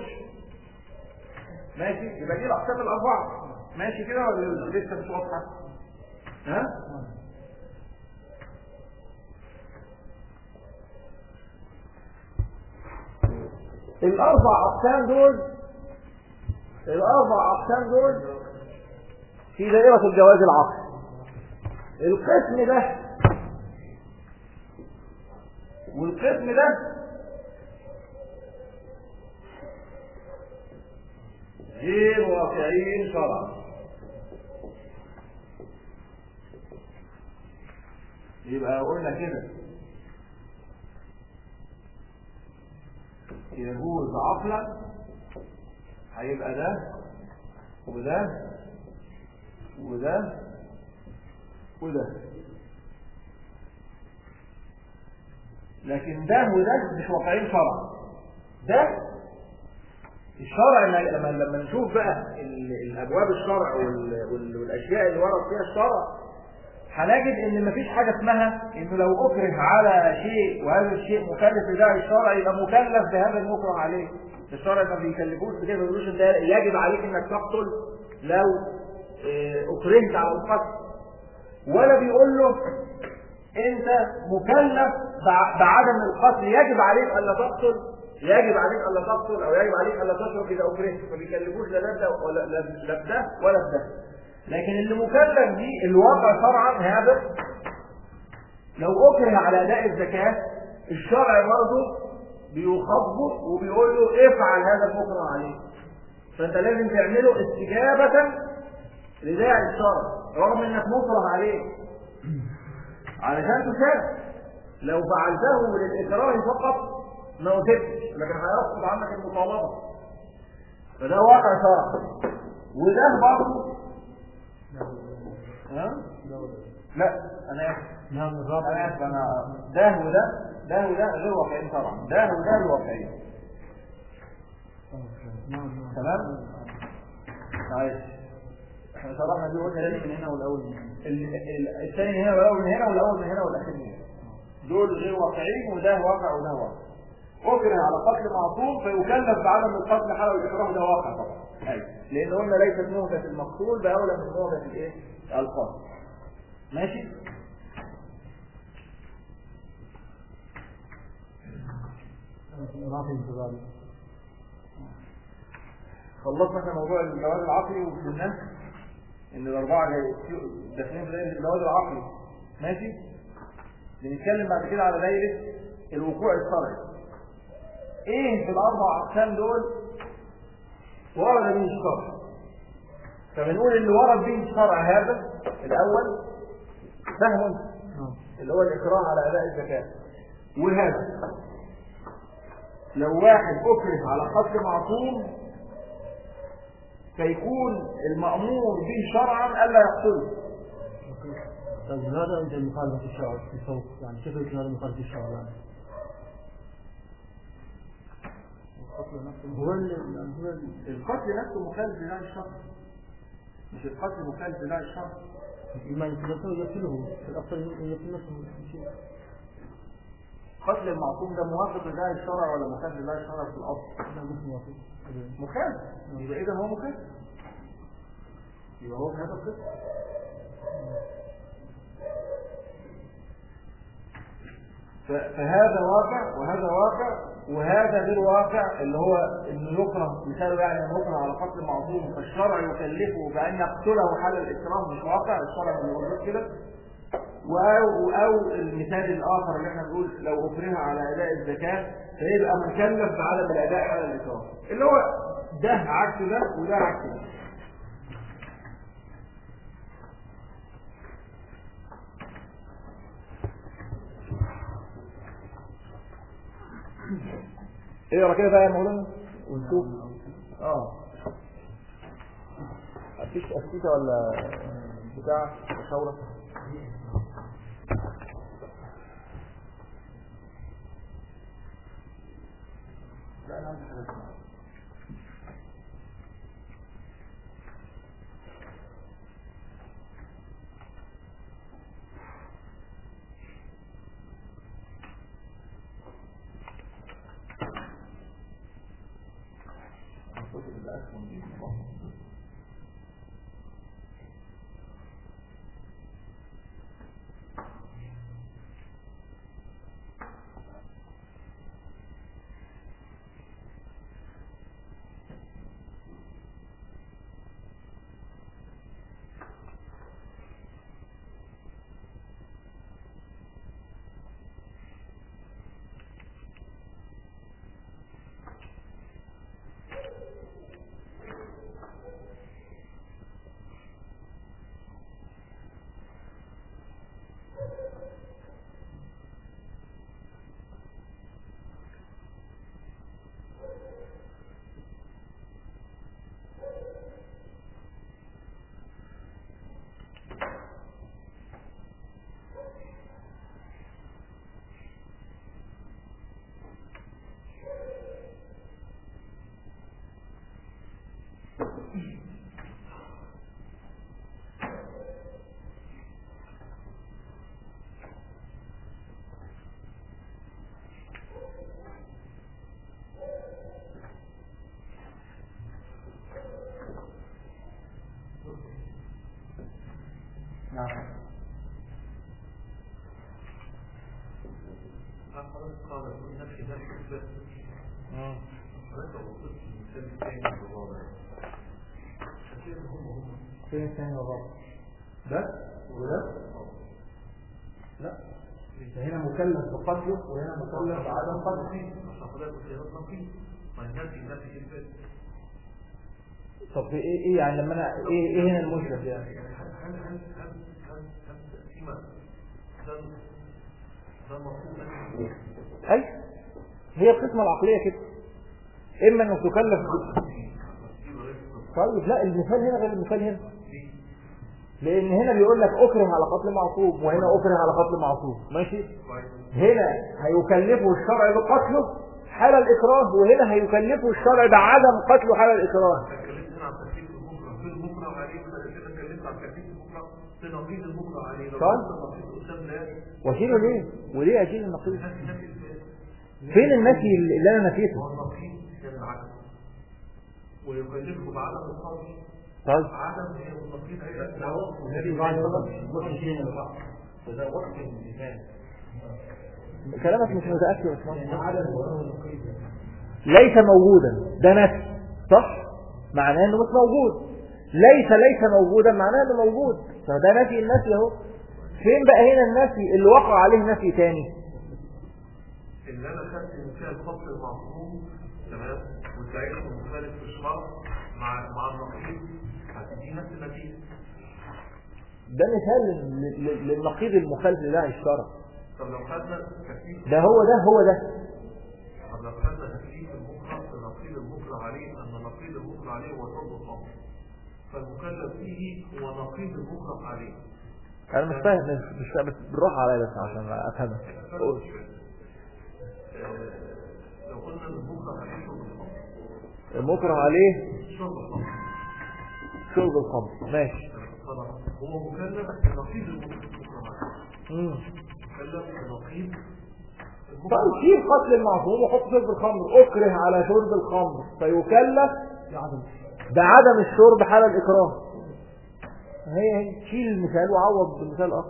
ماشي يبقى دي الأقسام الأربعة ماشي كده ولا لسه مش واضحة؟ ها؟ الأربع أقسام دول الأربع أقسام دول في دائرة الجواز العقلي القسم ده والقسم ده غير واقعين شرعا يبقى قلنا كده يجوز عقلا هيبقى ده وده وده وده لكن ده وده مش واقعين شرعا ده الشرع لما لما نشوف بقى الابواب الشرع والاشياء اللي ورد فيها الشرع هنجد ان مفيش حاجه اسمها انه لو اكره على شيء وهذا الشيء مكلف بداعي الشرع يبقى مكلف بهذا المكره عليه الشرع ما بيكلفوش بكده ما بيقولوش انت يجب عليك انك تقتل لو اكرهت على القتل ولا بيقول له انت مكلف بعدم القتل يجب عليك الا تقتل يجب عليك الا تقتل او يجب عليك الا تشرب اذا اكرهت ما بيكلفوش لا ده ولا لا لا بده ولا بده لكن اللي مكلف دي الواقع شرعا هذا لو اكره على اداء الزكاه الشرع برضه بيخاطبه وبيقول له افعل هذا المكره عليه فانت لازم تعمله استجابه لداعي الشرع رغم انك مكره عليه علشان تسافر لو فعلته للإكراه فقط ما أثبتش لكن هيسقط عنك المطالبة فده واقع شرع وده برضه ها؟ لا أنا آسف نعم الرابع أنا آسف أنا ده وده ده وده غير واقعين طبعا ده وده الواقعين نعم نعم تمام؟ معلش احنا شرحنا دي قلنا ليه من هنا والأول من هنا ال- ال- الثاني من هنا والأول من هنا والأول من هنا والأخير من هنا دول غير واقعين وده واقع وده واقع أكره على قتل معصوم فيكلف بعدم القتل حال الإكراه ده واقع طبعا أيوة لأن قلنا ليست مهجة المقتول بأولى من مهجة الإيه؟ القاتل ماشي؟ ما في انتظار خلصنا احنا موضوع الجواز العقلي وقلنا ان الاربعه جاي داخلين في دايره الجواز العقلي ماشي بنتكلم بعد كده على دايره الوقوع الشرعي ايه في الاربع اقسام دول ورد به الشرع فبنقول اللي ورد به الشرع هذا الاول فهم نعم اللي هو الاكراه على اداء الزكاه وهذا لو واحد اكره على قتل معصوم فيكون المأمور به شرعا ألا يقتله طيب لماذا انت مخالفة الشرع في الصوت يعني كيف يكون هذا مخالفة الشرع يعني هو ال- هو ال- القتل نفسه مخالف لله الشرع مش القتل مخالف لله الشرع ما يقتله يقتله الأفضل أن يقتل نفسه شيء. قتل المعصوم ده موافق لله الشرع ولا مخالف لله الشرع في الأصل لا مش موافق مخالف يبقى إذا هو مخالف يبقى هو في هذا القسم ف- فهذا واقع وهذا واقع وهذا غير واقع اللي هو انه يكره مثاله يعني انه يكره على قتل معصوم فالشرع يكلفه بان يقتله حال الاكراه مش واقع الشرع ما بيقولش كده او او المثال الاخر اللي احنا بنقول لو اكره على اداء الزكاه فيبقى مكلف بعدم الاداء حال الاكراه اللي هو ده عكس ده وده عكس ده اقرا كده بقى يا مولانا ونشوف اه مفيش اسئله ولا بتاع ثوره لا انا عندي حاجه اسمها نعم حضرتك قال في نفس ذلك بصيت المثال الثاني والرابع هتلاقي هم هم فين الثاني والرابع ده وده لا انت هنا مكلف بقتله وهنا مكلف بعدم قتله عشان حضرتك الخيارات نقي ما النفي النفي إثبات طب في ايه ايه يعني لما انا ايه ايه هنا المشكله يعني يعني هل هل هل هل هل هل تقسيمة ده ده مفهوم اي هي القسمه العقليه كده اما انك تكلف ب- طيب لا المثال هنا غير المثال هنا لان هنا بيقول لك اكره على قتل معصوم وهنا اكره على قتل معصوم ماشي هنا هيكلفه الشرع بقتله حال الاكراه وهنا هيكلفه الشرع بعدم قتله حال الاكراه اتكلمت هنا عن تكليف المكره في المكره عليه ولا كده اتكلمت عن تكليف المكره في نقيض المكره عليه لو طيب. كنت نقيض قدام لا واشيله ليه وليه اشيل النقيض نفي نفي إثبات. فين النفي اللي انا نفيته هو النقيض كان العدم ويكلفه بعدم الصبر طيب عدم هي النقيض هي ده وصف النبي بعد وصف شيء من البعض فده وصف الانسان كلامك مش متاكد يا عثمان. يعني عدم وجود النقيض ليس موجودا ده نفي صح معناه انه مش موجود ليس ليس موجودا معناه انه موجود فده نفي النفي اهو فين بقى هنا النفي اللي وقع عليه نفي تاني ان انا خدت مثال فصل المعصوم تمام وساعتها مخالف في الشرع مع مع النقيض هتدي نفس النتيجه ده مثال لل- لل- للنقيض المخالف لله الشرع طب لو خدنا تكليف ده هو ده هو ده طب لو خدنا تكليف المكره فنقيض المكره عليه ان نقيض المكره عليه هو شرب الخمر فالمكلف فيه هو نقيض المكره عليه انا مش فاهم مش مش فاهم بس بالراحه عليا بس عشان افهمك قول. آه، لو قلنا ان المكره عليه شرب الخمر المكره عليه شرب الخمر شرب الخمر ماشي خلاص هو مكلف بنقيض المكره عليه مم. مكلف بنقيض طيب شيل قتل المعصوم وحط شرب الخمر اكره على شرب الخمر فيكلف بعدم بعدم الشرب حال الاكراه هي هي شيل المثال وعوض بمثال اخر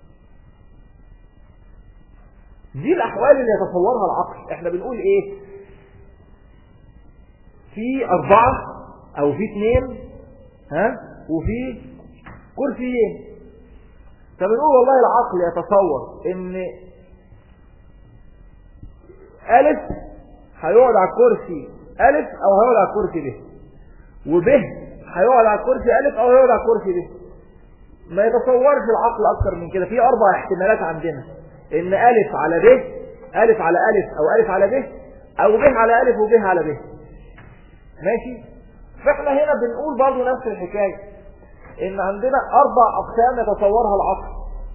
دي الاحوال اللي يتصورها العقل احنا بنقول ايه في اربعة او في اثنين ها وفي كرسيين فبنقول والله العقل يتصور ان ألف هيقعد على الكرسي ألف أو هيقعد على الكرسي ب وب هيقعد على الكرسي ألف أو هيقعد على الكرسي ب ما يتصورش العقل أكتر من كده في أربع احتمالات عندنا إن ألف على ب ألف على ألف أو ألف على ب أو ب على ألف وب على ب ماشي فإحنا هنا بنقول برضو نفس الحكاية إن عندنا أربع أقسام يتصورها العقل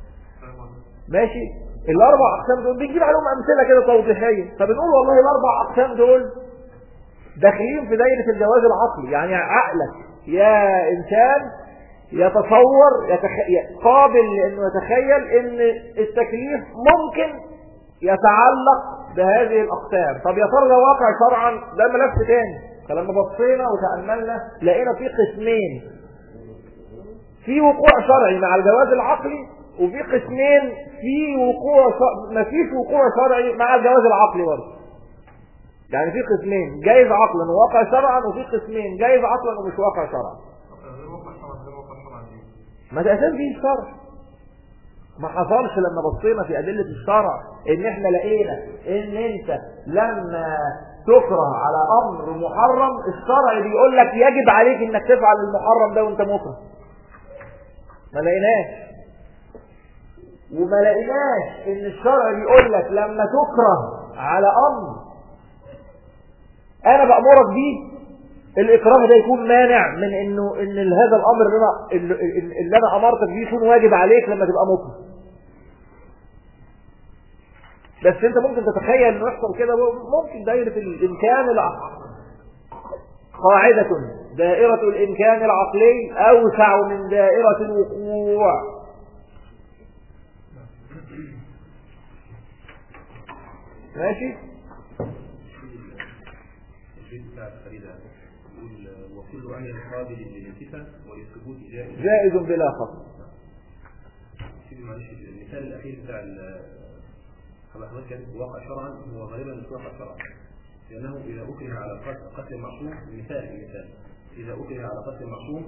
ماشي الاربع اقسام دول بنجيب عليهم امثله كده توضيحيه فبنقول والله الاربع اقسام دول داخلين في دايره الجواز العقلي يعني عقلك يا انسان يتصور يتخ... قابل لانه يتخيل ان التكليف ممكن يتعلق بهذه الاقسام طب يا ترى ده واقع شرعا ده ملف تاني فلما بصينا وتاملنا لقينا في قسمين في وقوع شرعي مع الجواز العقلي وفي قسمين في وقوع ش... ما فيش وقوع شرعي مع الجواز العقلي برضه يعني في قسمين جايز عقلا وواقع شرعا وفي قسمين جايز عقلا ومش واقع شرعا غير واقع شرعا غير واقع شرعا دي ما ده اساس فيه الشرع ما حصلش لما بصينا في ادله الشرع ان احنا لقينا ان انت لما تكره على امر محرم الشرع بيقول لك يجب عليك انك تفعل المحرم ده وانت مكره ما لقيناش وما لقيناش ان الشرع بيقول لك لما تكره على امر انا بامرك بيه الاكراه ده يكون مانع من انه ان هذا الامر اللي انا اللي اللي انا امرتك بيه يكون واجب عليك لما تبقى مكره بس انت ممكن تتخيل انه يحصل كده ممكن دايره الامكان العقلي قاعده دائره الامكان العقلي اوسع من دائره الوقوع ماشي البيت بتاع الفريدة يقول وكل أمر قابل للصفة وللثبوت جائز جائز بلا خطأ سيدي معلش المثال الأخير بتاع ال- حضرتك كان واقع شرعا هو غالبا مش واقع شرعا لأنه إذا أكره على قتل- قتل المعصوم مثال مثال إذا أكره على قتل المعصوم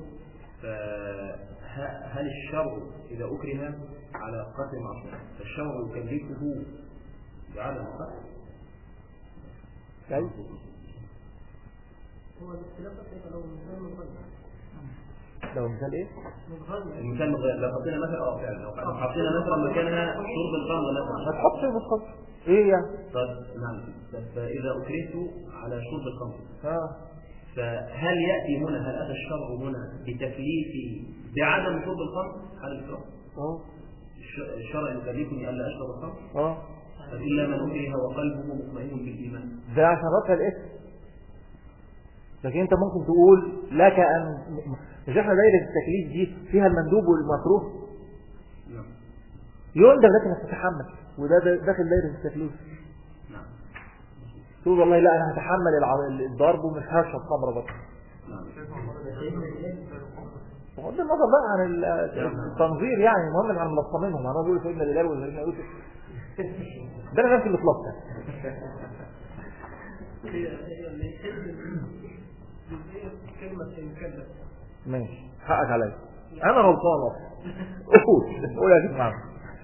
فهل الشر إذا أكره على قتل المعصوم فالشر يكلفه بعدم القتل؟ أيوة. هو الاختلاف كيف لو مثال مغير لو مثال ايه متغير المثال مغير لو حطينا مثلا اه فعلا لو حطينا مثلا مكانها شرب الخمر ما مثلا تحطش بالخط ايه يعني طيب نعم طب فإذا أكرهت على شرب الخمر اه فهل يأتي هنا هل أتى الشرع هنا بتكليفي بعدم شرب الخمر على الإكراه؟ اه الش- الشرع يكلفني ألا أشرب الخمر اه طب إلا من أكره وقلبه مطمئن بالإيمان ده عشان رفع الاسم لكن انت ممكن تقول لك ان مش احنا دايره التكليف دي فيها المندوب والمكروه نعم يندب لك انك تتحمل وده ده- داخل دايره التكليف نعم تقول والله لا انا هتحمل الع- الضرب ومش هشرب خمره بس نعم بغض النظر بقى عن ال- التنظير يعني المهم عن ملصمينهم انا بقول سيدنا بلال وسيدنا يوسف ده انا نفسي اللي اتلصم هي هي اللي يحل جزئية كلمة المكلف ماشي حقك عليا انا غلطان اصلا قول قول يا جماعه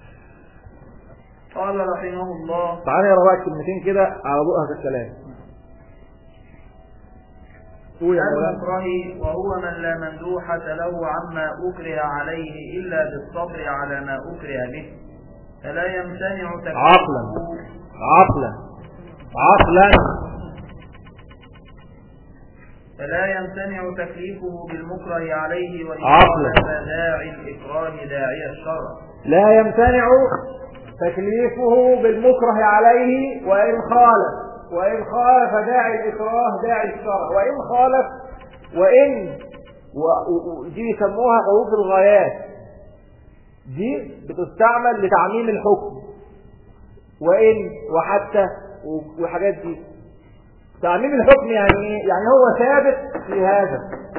قال رحمه الله تعالى نقرا بقى كلمتين كده على ضوء هذا الكلام قول يا مولانا المكره وهو من لا مندوحة له عما أكره عليه إلا بالصبر على ما أكره به فلا يمتنع تكليفه عقلا عقلا عقلا فلا يمتنع تكليفه بالمكره عليه وإن عقلا. خالف داعي الإكراه داعي الشرع لا يمتنع تكليفه بالمكره عليه وإن خالف وإن خالف داعي الإكراه داعي الشرع وإن خالف وإن و- و- و- دي يسموها حروف الغايات دي بتستعمل لتعميم الحكم وإن وحتى و- وحاجات دي تعميم الحكم يعني ايه؟ يعني هو ثابت في هذا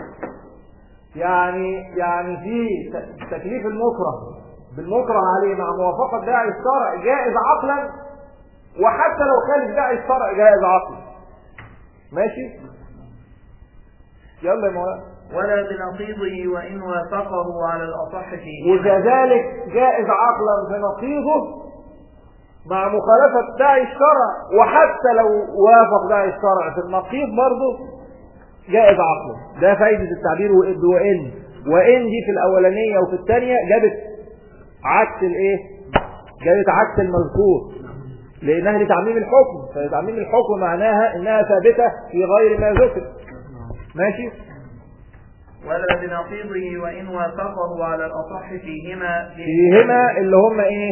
يعني يعني في ت- تكليف المكره بالمكره عليه مع موافقة داعي الشرع جائز عقلا وحتى لو خالف داعي الشرع جائز عقلا ماشي يلا يا مولانا ولا بنقيضه وإن وافقه على الأصح فيه وكذلك جائز عقلا في نقيضه مع مخالفة داعي الشرع وحتى لو وافق داعي الشرع في النقيض برضه جائز عقلا ده فايدة التعبير وإن وإن وإن دي في الأولانية وفي الثانية جابت عكس الإيه؟ جابت عكس المذكور لأنها لتعميم الحكم فتعميم الحكم معناها إنها ثابتة في غير ما ذكر ماشي؟ ولا بنقيضه وإن وافقه على الأصح فيهما فيهما اللي هم إيه؟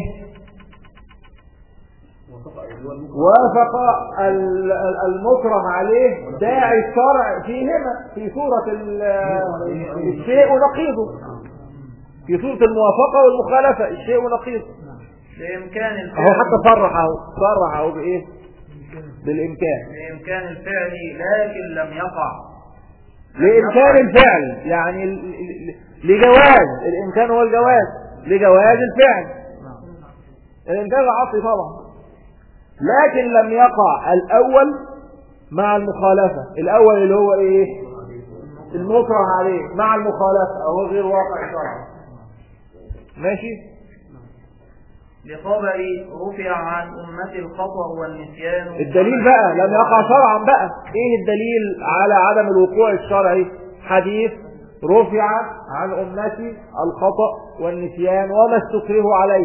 وفق اللي هو المكره وافق ال- ال- المكره عليه داعي الشرع فيهما في صورة ال- الشيء ونقيضه في صورة الموافقة والمخالفة الشيء ونقيضه بإمكان اهو الفعل حتى صرح اهو صرح اهو بايه بالامكان بإمكان الفعل لكن لم يقع لامكان الفعل يعني ال- ال- ال- لجواز الامكان هو الجواز لجواز الفعل الامكان العصري طبعا لكن لم يقع الاول مع المخالفة الاول اللي هو ايه المكره عليه مع المخالفة هو غير واقع شرعا ماشي لخبر رفع عن أمة الخطأ والنسيان الدليل بقى لم يقع شرعا بقى ايه الدليل على عدم الوقوع الشرعي حديث رفع عن امتي الخطأ والنسيان وما استكرهوا عليه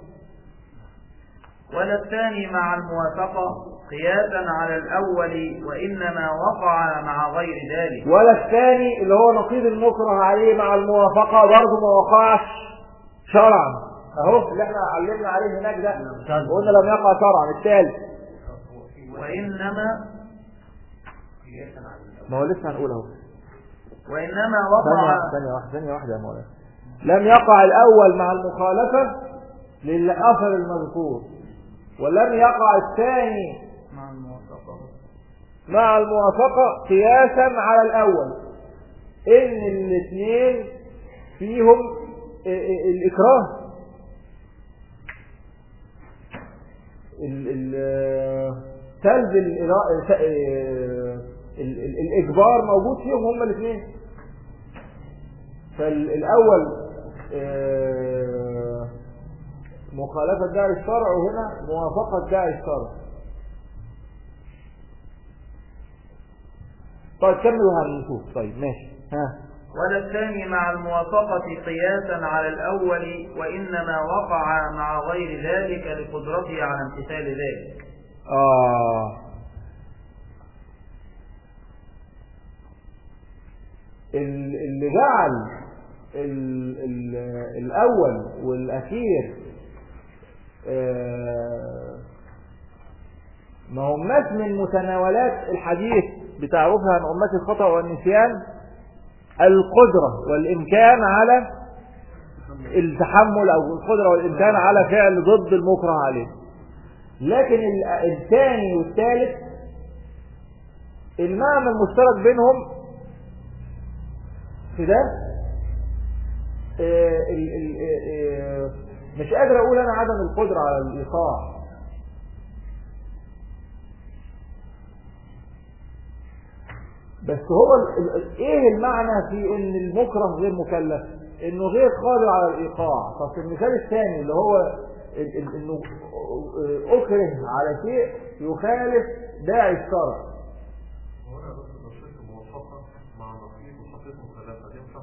ولا الثاني مع الموافقة قياسا على الأول وإنما وقع مع غير ذلك ولا الثاني اللي هو نقيض المكره عليه مع الموافقة برضه ما وقعش شرعا اهو اللي احنا علمنا عليه هناك ده قلنا لم يقع شرعا الثالث وإنما ما هو لسه هنقول اهو وإنما ثانية وقع ثانية واحدة ثانية واحدة يا مولانا لم يقع الأول مع المخالفة للأثر المذكور ولم يقع الثاني مع الموافقة مع الموافقة قياسا على الأول إن الاثنين فيهم ال- ال- الإكراه ال- ال- سلب الإرا- س- آه، ال- ال- الإجبار موجود فيهم هما الاثنين فالأول آه، مخالفة داعي الشرع وهنا موافقة داعي الشرع طيب كملوا هنشوف طيب ماشي ها ولا الثاني مع الموافقة قياسا على الأول وإنما وقع مع غير ذلك لقدرته على امتثال ذلك آه ال- اللي جعل ال ال الأول والأخير آه، ما هماش من متناولات الحديث بتعرفها عن أمة الخطأ والنسيان القدرة والإمكان على التحمل أو القدرة والإمكان على فعل ضد المكره عليه لكن ال- الثاني والثالث المعنى المشترك بينهم في ده آه، ال- ال- آه، آه، مش قادر اقول انا عدم القدرة على الايقاع بس هو ال- ال- ايه المعنى في ان المكره غير مكلف انه غير قادر على الايقاع طب في المثال الثاني اللي هو ال- ال- انه اكره على شيء يخالف داعي الشرع وهنا بس لو شلت موافقة مع نقيض وحطيت مخالفة ينفع؟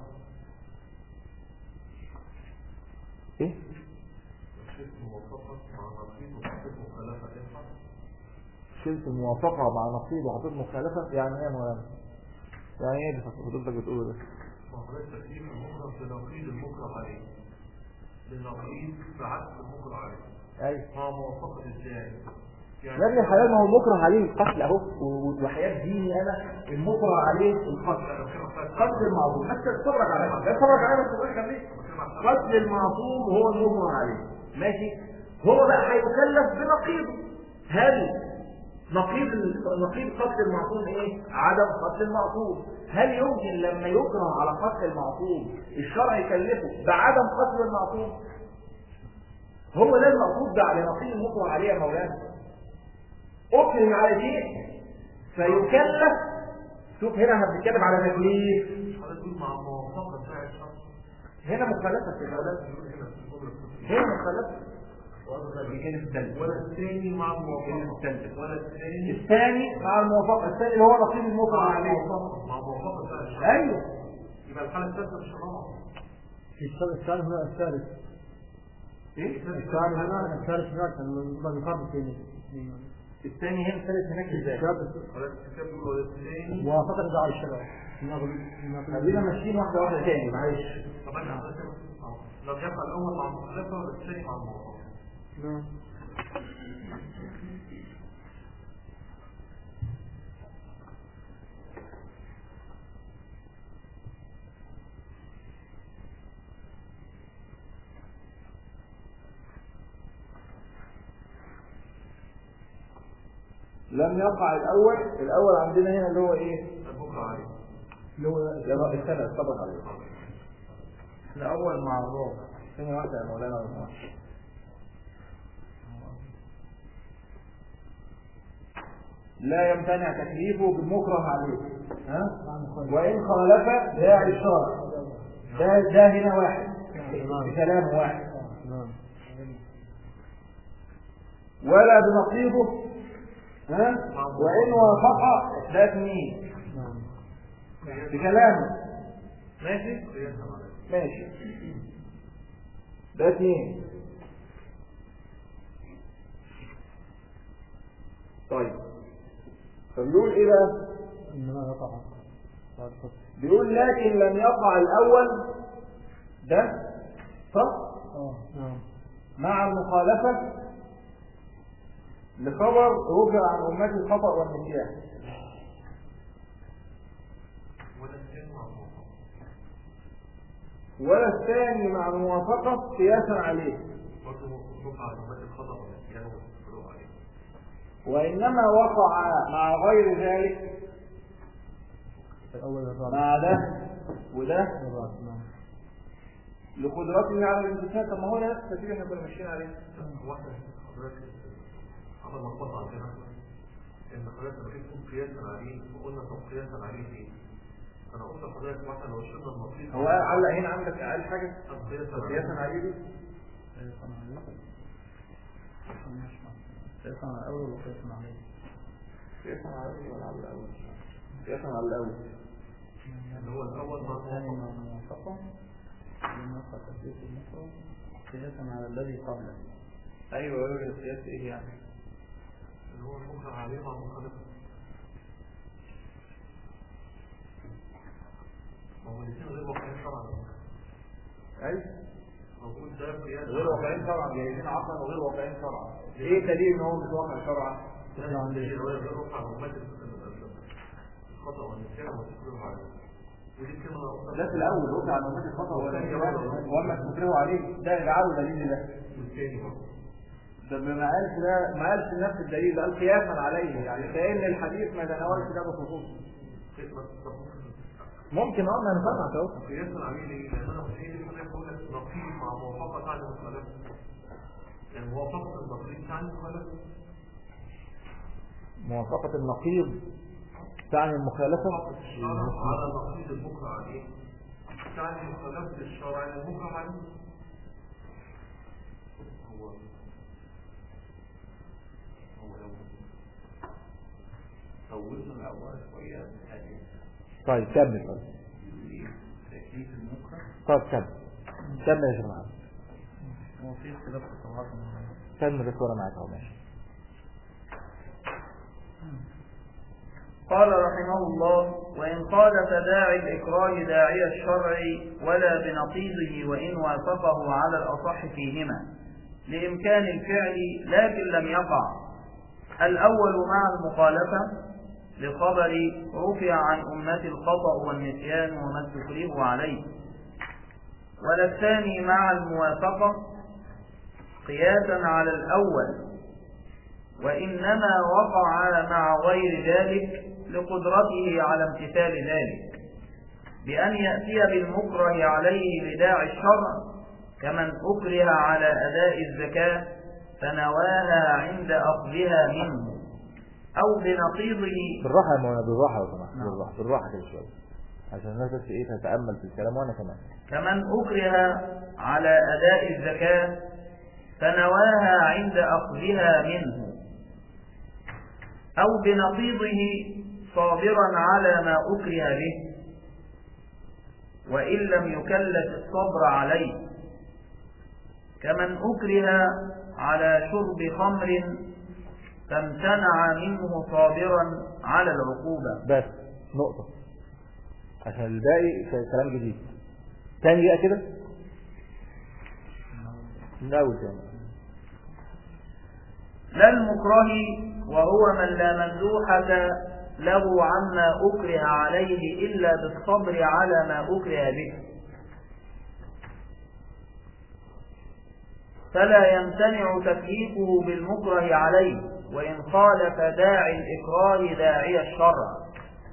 ايه لو شلت موافقة مع نقيض وحطيت مخالفة ينفع؟ شلت الموافقة مع نقيض وحطيت مخالفة يعني ايه يا مولانا يعني ايه اللي حضرتك بتقوله ده وحضرتك تكليف المكره بنقيض المكره عليه للنقيض بعكس المكره عليه ايوه مع موافقة الثاني يعني يا ابن الحلال ما هو مكره عليه القتل اهو و- وحياة ديني انا المكره عليه القتل قتل المعصوم حتى اتفرج على ده اتفرج على بس تقول جنبي قتل المعصوم هو المكره عليه ماشي هو بقى هيكلف بنقيضه هل نقيض نقيض قتل المعصوم ايه عدم قتل المعصوم هل يمكن لما يكره على قتل المعصوم الشرع يكلفه بعدم قتل المعصوم هو ده المقصود ده على نقيض المكره عليه يا مولانا اكره على شيء فيكلف شوف هنا احنا بنتكلم على تكليف حضرتك تقول مع موافقة بتاع الشخص هنا مخالفه في الاولاد يقول هنا في القدرة هنا مخالفه دي كانت الثالثه ولا الثاني مع الموافقة الثالثة. ولا الثاني الثاني مع الموافقه الثاني اللي هو نقيض المكره مع عليه الموافقة مع موافقة بتاع الشخص ايوه يبقى الحالة الثالثة مش رابعة في الشرط الثاني هنا الثالث ايه الثاني هنا الثالث هناك ما يقارب بين الثاني هنا الثالث هناك ازاي حضرتك الكتاب بيقول ولا الثاني موافقة داعي الشرع خلينا ماشيين واحده واحده تاني معلش طب احنا حضرتك لم يقع الأول مع المخالفة ولا الثاني مع الموافقة نعم لم يقع الاول الاول عندنا هنا اللي هو ايه المكره عليه اللي هو اللي السنه اتفق عليه احنا اول مع الرابع ثانيه واحده يا مولانا والله. لا يمتنع تكليفه بالمكره عليه ها وان خالف داعي الشرع ده ده هنا واحد بكلام واحد نعم ولا بنقيضه ها وان وافق ده اثنين نعم بكلامه ماشي قياسا عليه ماشي ده اثنين طيب فبيقول ايه بقى إنما يقع بعد قتل بيقول لكن لم يقع الاول ده صح اه نعم مع المخالفة لخبر رجع عن أمة الخطأ والنسيان ولا الثاني مع الموافقة ولا الثاني مع الموافقة قياسا عليه برضه وقع على أمات الخطأ والنسيان والفروع عليه وإنما وقع مع غير ذلك الأول الرابع مع ده وده الرابع نعم لقدرته على الامتثال طب ما هو ده نفس الترتيب احنا كنا ماشيين عليه واحدة حضرتك عمل مطبخ عندنا ان حضرتك لما تيجي تقول قياسا عليه وقلنا طب قياسا عليه ايه؟ انا قلت لحضرتك مثلا لو شلنا النقيض هو علق هنا عندك اقل حاجه طب قياسا عليه قياسا عليه دي قياسا على الأول وقياسا عليه قياسا على الاول ولا على الاول قياسا على الاول اللي هو الاول الثاني ما مع الموافقة الموافقة تثبيت المفرد قياسا على الذي قبله ايوه ايوه القياس ايه يعني اللي هو المكره عليه مع مخالفه ما هو الاثنين غير واقعيين طبعا ايوه موجود ده قياس غير واقعين شرعا جايزين عقلا وغير واقعين شرعا ايه دليل ان هو مش واقع شرعا غير واقع عمال الخطا والنسيان والتكرير عليه ودي كلمه ده في الاول قلت على الممات الخطا واما تكرهوا عليه ده يجعله دليل ده والثاني برضه ده ما قالش ده ما قالش نفس الدليل ده قال قياسا عليه يعني كأن الحديث ما يتناولش ده بخصوص كلمه ممكن اه ما ينفعش اهو قياسا عليه ليه؟ لان انا مش هي دي الحاجه بقول لك نقيض مع موافقه تعني مخالفه يعني موافقه النقيض تعني مخالفه موافقة النقيض تعني المخالفة الشرع على نقيض المكره عليه تعني مخالفه الشرع للمكره عليه هو هو لو طولنا الاول شويه هذه طيب كمل طيب تكليف المكره طيب كمل كمل يا جماعة هو في اختلاف في الصفحات كمل بس وانا معاك اهو ماشي قال رحمه الله وإن خالف داعي الإكراه داعي الشرع ولا بنقيضه وإن وافقه على الأصح فيهما لإمكان الفعل لكن لم يقع الأول مع المخالفة لخبر رفع عن أمة الخطأ والنسيان وما استكره عليه ولا الثاني مع الموافقة قياسا على الأول وإنما وقع مع غير ذلك لقدرته على امتثال ذلك بأن يأتي بالمكره عليه بداعي الشرع كمن أكره على أداء الزكاة فنواها عند أخذها منه أو بنقيضه بالراحة يا مولانا بالراحة يا جماعة بالراحة بالراحة كده شوية عشان الناس بس ايه تتأمل في الكلام وانا كمان كمن أكره على أداء الزكاة فنواها عند أخذها منه أو بنقيضه صابرا على ما أكره به وإن لم يكلف الصبر عليه كمن أكره على شرب خمر فامتنع منه صابرا على العقوبة بس نقطة عشان الباقي في كلام جديد تاني بقى كده من الأول تاني لا المكره وهو من لا مندوحة له عما أكره عليه إلا بالصبر على ما أكره به فلا يمتنع تكليفه بالمكره عليه وإن خالف داعي الإكراه داعي الشرع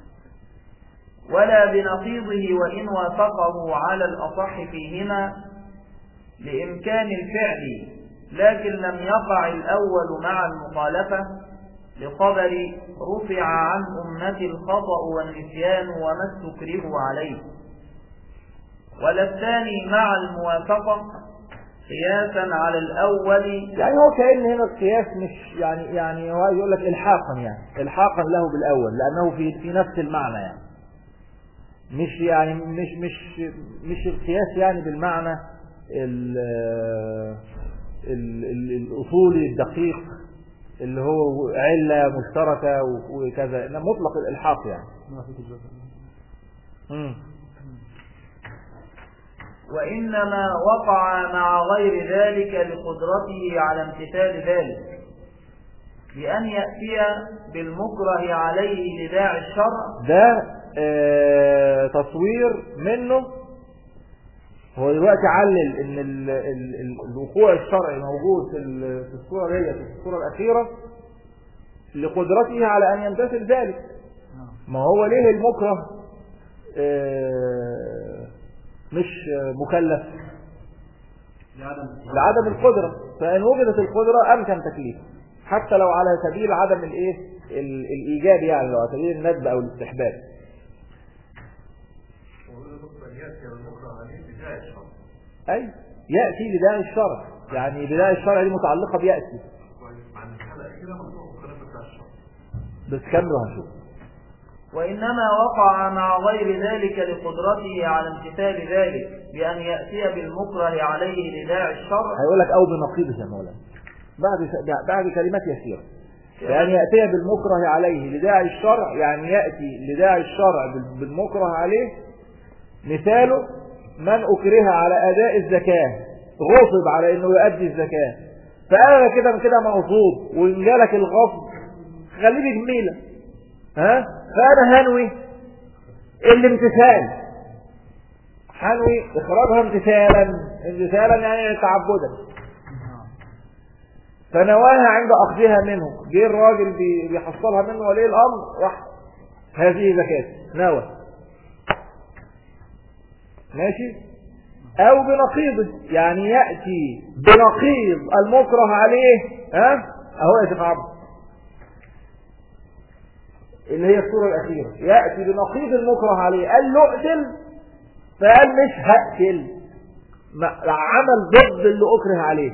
ولا بنقيضه وإن وافقه على الأصح فيهما لإمكان الفعل لكن لم يقع الأول مع المخالفة لخبر رفع عن أمة الخطأ والنسيان وما استكره عليه ولا الثاني مع الموافقة قياسا على الأول يعني هو كأن هنا القياس مش يعني يعني هو يقول لك الحاقا يعني الحاقا له بالأول لأنه في في نفس المعنى يعني مش يعني مش مش مش القياس يعني بالمعنى ال ال ال الأصولي الدقيق اللي هو علة مشتركة وكذا إنما مطلق الإلحاق يعني ما في تجربة مم. وإنما وقع مع غير ذلك لقدرته على امتثال ذلك بأن يأتي بالمكره عليه لداعي الشرع ده آه تصوير منه هو دلوقتي علل ان ال ال ال الوقوع الشرعي موجود في ال- في الصورة ديت في الصورة الأخيرة لقدرته على أن يمتثل ذلك ما هو ليه المكره آه، مش آه، مكلف لعدم لعدم القدرة فإن وجدت القدرة أمكن تكليفه حتى لو على سبيل عدم الإيه ال- الإيجاب يعني لو على سبيل الندب أو الاستحباب ويقول لك أن يأتي المكره عليه بداية الشر أي يأتي بداعي الشرع يعني بداعي الشرع دي متعلقة بيأتي كويس عن الحلقة كده مكتوب الكلام بتاع الشر بس كملوا هنشوف وإنما وقع مع غير ذلك لقدرته على امتثال ذلك بأن يأتي بالمكره عليه لداعي الشرع هيقول لك أو بنقيضه يا مولانا بعد بعد كلمات يسيرة يعني يأتي بالمكره عليه لداعي الشرع يعني يأتي لداعي الشرع بال- بالمكره عليه مثاله من أكره على أداء الزكاة غصب على أنه يؤدي الزكاة فأنا كده من كده مغصوب وإن جالك الغصب خليه بجميلة ها فأنا هنوي الامتثال هنوي إخراجها امتثالا امتثالا يعني تعبدا فنواها عند أخذها منه جه الراجل بي- بيحصلها منه ولي الأمر راح هذه زكاة نوى ماشي أو بنقيضه يعني يأتي بنقيض المكره عليه ها أهو يا شيخ عبد اللي هي الصورة الأخيرة يأتي بنقيض المكره عليه قال له اقتل فقال مش هقتل ما- عمل ضد اللي أكره عليه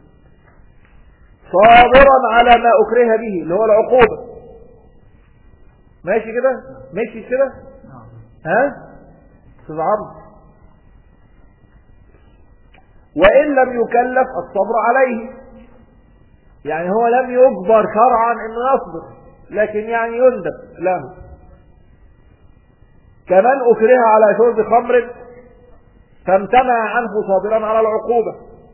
صابرا على ما أكره به اللي هو العقوبة ماشي كده ماشي كده ها استاذ عمرو وإن لم يكلف الصبر عليه يعني هو لم يجبر شرعا انه يصبر لكن يعني يندب له كمن أكره على شرب خمر فامتنع عنه صابرا على العقوبة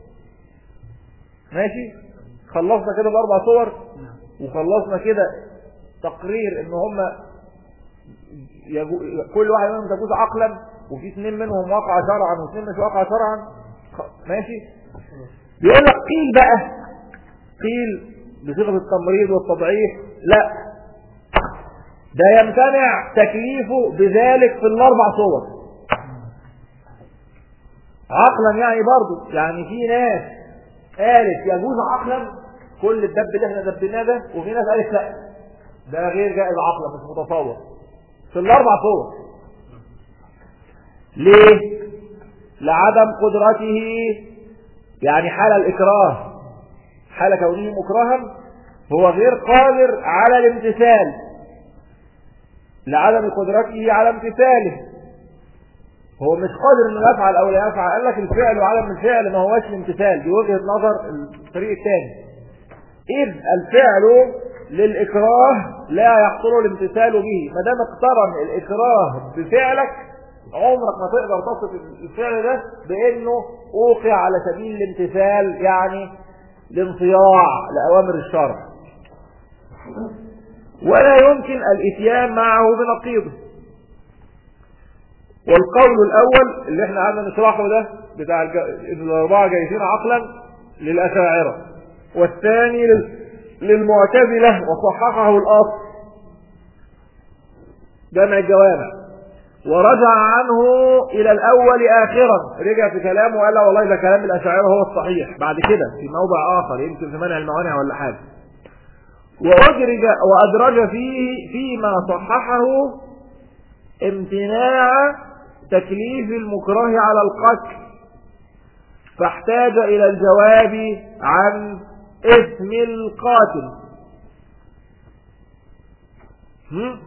ماشي خلصنا كده الأربع صور وخلصنا كده تقرير ان هم يجو... كل واحد منهم تجوز عقلا وفي اثنين منهم وقع شرعا واثنين مش وقع شرعا خ- ماشي بيقول لك قيل بقى قيل بصيغه التمريض والتضعيف لا ده يمتنع تكليفه بذلك في الاربع صور عقلا يعني برضو يعني في ناس قالت يجوز عقلا كل الدب اللي احنا دبناه ده وفي ناس قالت لا ده غير جائز عقلا مش متصور في الاربع صور ليه لعدم قدرته يعني حال الاكراه حال كونه مكرها هو غير قادر على الامتثال لعدم قدرته على امتثاله هو مش قادر انه يفعل او لا يفعل قال لك الفعل وعدم الفعل ما هوش الامتثال دي وجهه نظر الفريق الثاني إذ الفعل للإكراه لا يحصل الامتثال به ما دام اقترن الإكراه بفعلك عمرك ما تقدر تصف الفعل ده بأنه أوقع على سبيل الامتثال يعني الانصياع لأوامر الشرع ولا يمكن الاتيان معه بنقيضه والقول الأول اللي احنا قعدنا نشرحه ده بتاع الج... الأربعة جايزين عقلا للأشاعرة والثاني لل... للمعتزلة وصححه الأصل جمع الجوامع ورجع عنه إلى الأول آخرا رجع في كلامه وقال لا والله ده كلام الأشاعرة هو الصحيح بعد كده في موضع آخر يمكن في منع الموانع ولا حاجة وأدرج وأدرج فيه فيما صححه امتناع تكليف المكره على القتل فاحتاج إلى الجواب عن اسم القاتل هم؟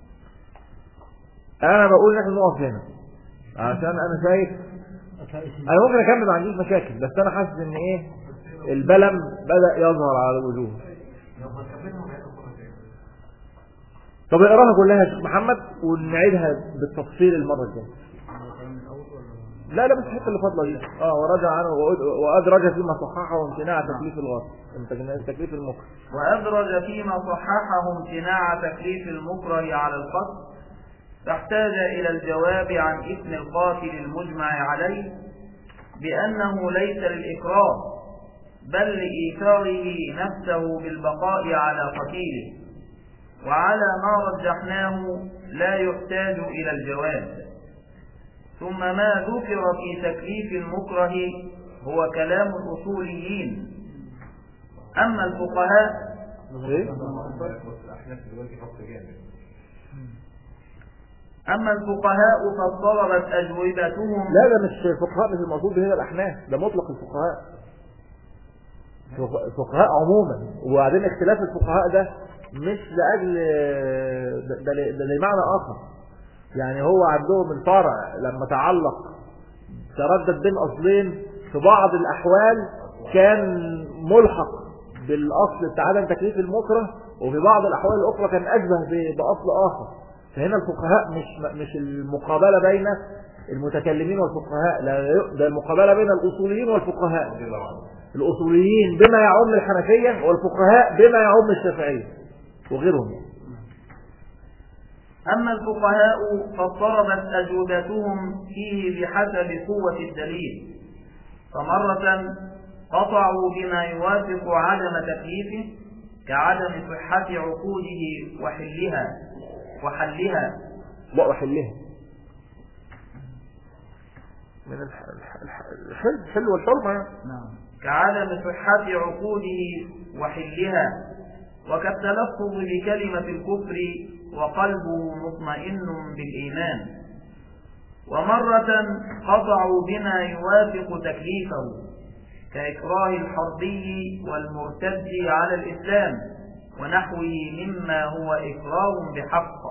انا بقول نحن نقف هنا عشان انا شايف انا ممكن اكمل ما عنديش مشاكل بس انا حاسس ان ايه البلم بدأ يظهر على الوجوه لما تكملهم هيبقى كده طب اقراها كلها يا شيخ محمد ونعيدها بالتفصيل المرة الجاية لا لا بس الحته اللي فاضله دي اه ورجع عنه وأد- وادرج فيما صححه وامتناع تكليف الغاصب امتناع تكليف المكر وأدرج فيما صححه امتناع تكليف المكره على القتل فاحتاج إلى الجواب عن اسم القاتل المجمع عليه بأنه ليس للإكراه بل لإيثاره نفسه بالبقاء على قتيله وعلى ما رجحناه لا يحتاج إلى الجواب ثم ما ذكر في تكليف المكره هو كلام الأصوليين أما الفقهاء ايه بس الأحناف دلوقتي خط جامد أما الفقهاء فاضطربت أجوبتهم لا ده مش الفقهاء مش المقصود هنا الاحناف ده مطلق الفقهاء الفق- الفقهاء عموما وبعدين اختلاف الفقهاء ده مش لاجل ده, ده, ل- ده لمعنى اخر يعني هو عندهم الفرع لما تعلق تردد بين اصلين في بعض الاحوال كان ملحق بالاصل بتاع عدم تكليف المكره وفي بعض الاحوال الاخرى كان اشبه ب- باصل اخر فهنا الفقهاء مش مش المقابله بين المتكلمين والفقهاء لا ده المقابله بين الاصوليين والفقهاء رضي الله عنه الاصوليين بما يعم الحنفيه والفقهاء بما يعم الشافعيه وغيرهم يعني. أما الفقهاء فاضطربت أجوبتهم فيه بحسب قوة الدليل فمرة قطعوا بما يوافق عدم تكليفه كعدم صحة عقوده وحلها وحلها واحلها من الح- الح- الح- الحل الحل والحرمه يعني. كعدم صحة عقوده وحلها وكالتلفظ بكلمة الكفر وقلبه مطمئن بالإيمان ومرة قطعوا بما يوافق تكليفه كإكراه الحربي والمرتد على الإسلام ونحوه مما هو إكراه بحق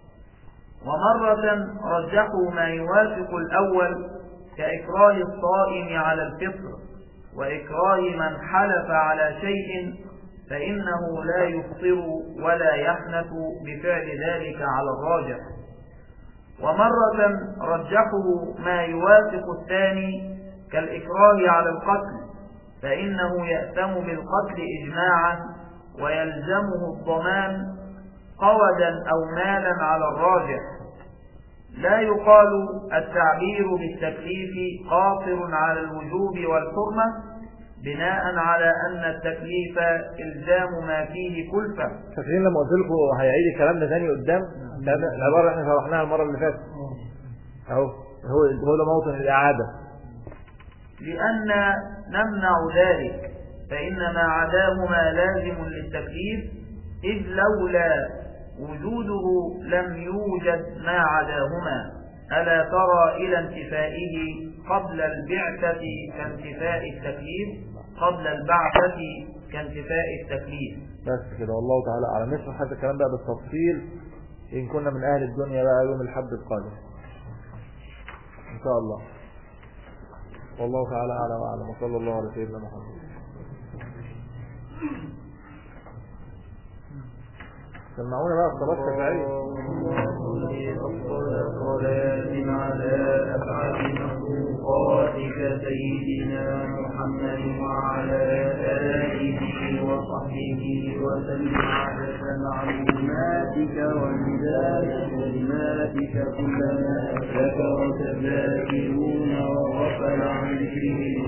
ومرة رجحوا ما يوافق الأول كإكراه الصائم على الفطر وإكراه من حلف على شيء فإنه لا يفطر ولا يحنث بفعل ذلك على الراجح ومرة رجحوا ما يوافق الثاني كالإكراه على القتل فإنه يأتم بالقتل إجماعا ويلزمه الضمان قودا أو مالا على الراجح لا يقال التعبير بالتكليف قاصر على الوجوب والحرمة بناء على أن التكليف إلزام ما فيه كلفة فاكرين لما قلت لكم هيعيد الكلام ده تاني قدام ده العباره اللي احنا شرحناها المره اللي فاتت اهو هو هو ده موطن الاعاده لأن نمنع ذلك فإن ما عداهما لازم للتكليف إذ لولا وجوده لم يوجد ما عداهما ألا ترى إلى انتفائه قبل البعثة كانتفاء التكليف قبل البعثة كانتفاء التكليف بس كده والله تعالى اعلم نشرح هذا الكلام بقى بالتفصيل ان كنا من اهل الدنيا بقى يوم الحد القادم ان شاء الله والله تعالى اعلم واعلم وصلى الله على سيدنا محمد سمعونا بقى الصلاه الشافعيه صلاة على أفعال مخلوقاتك سيدنا محمد وعلى آله وصحبه وسلم عدد معلوماتك ومداد كلماتك كلما ذكرك الذاكرون وغفل عن ذكره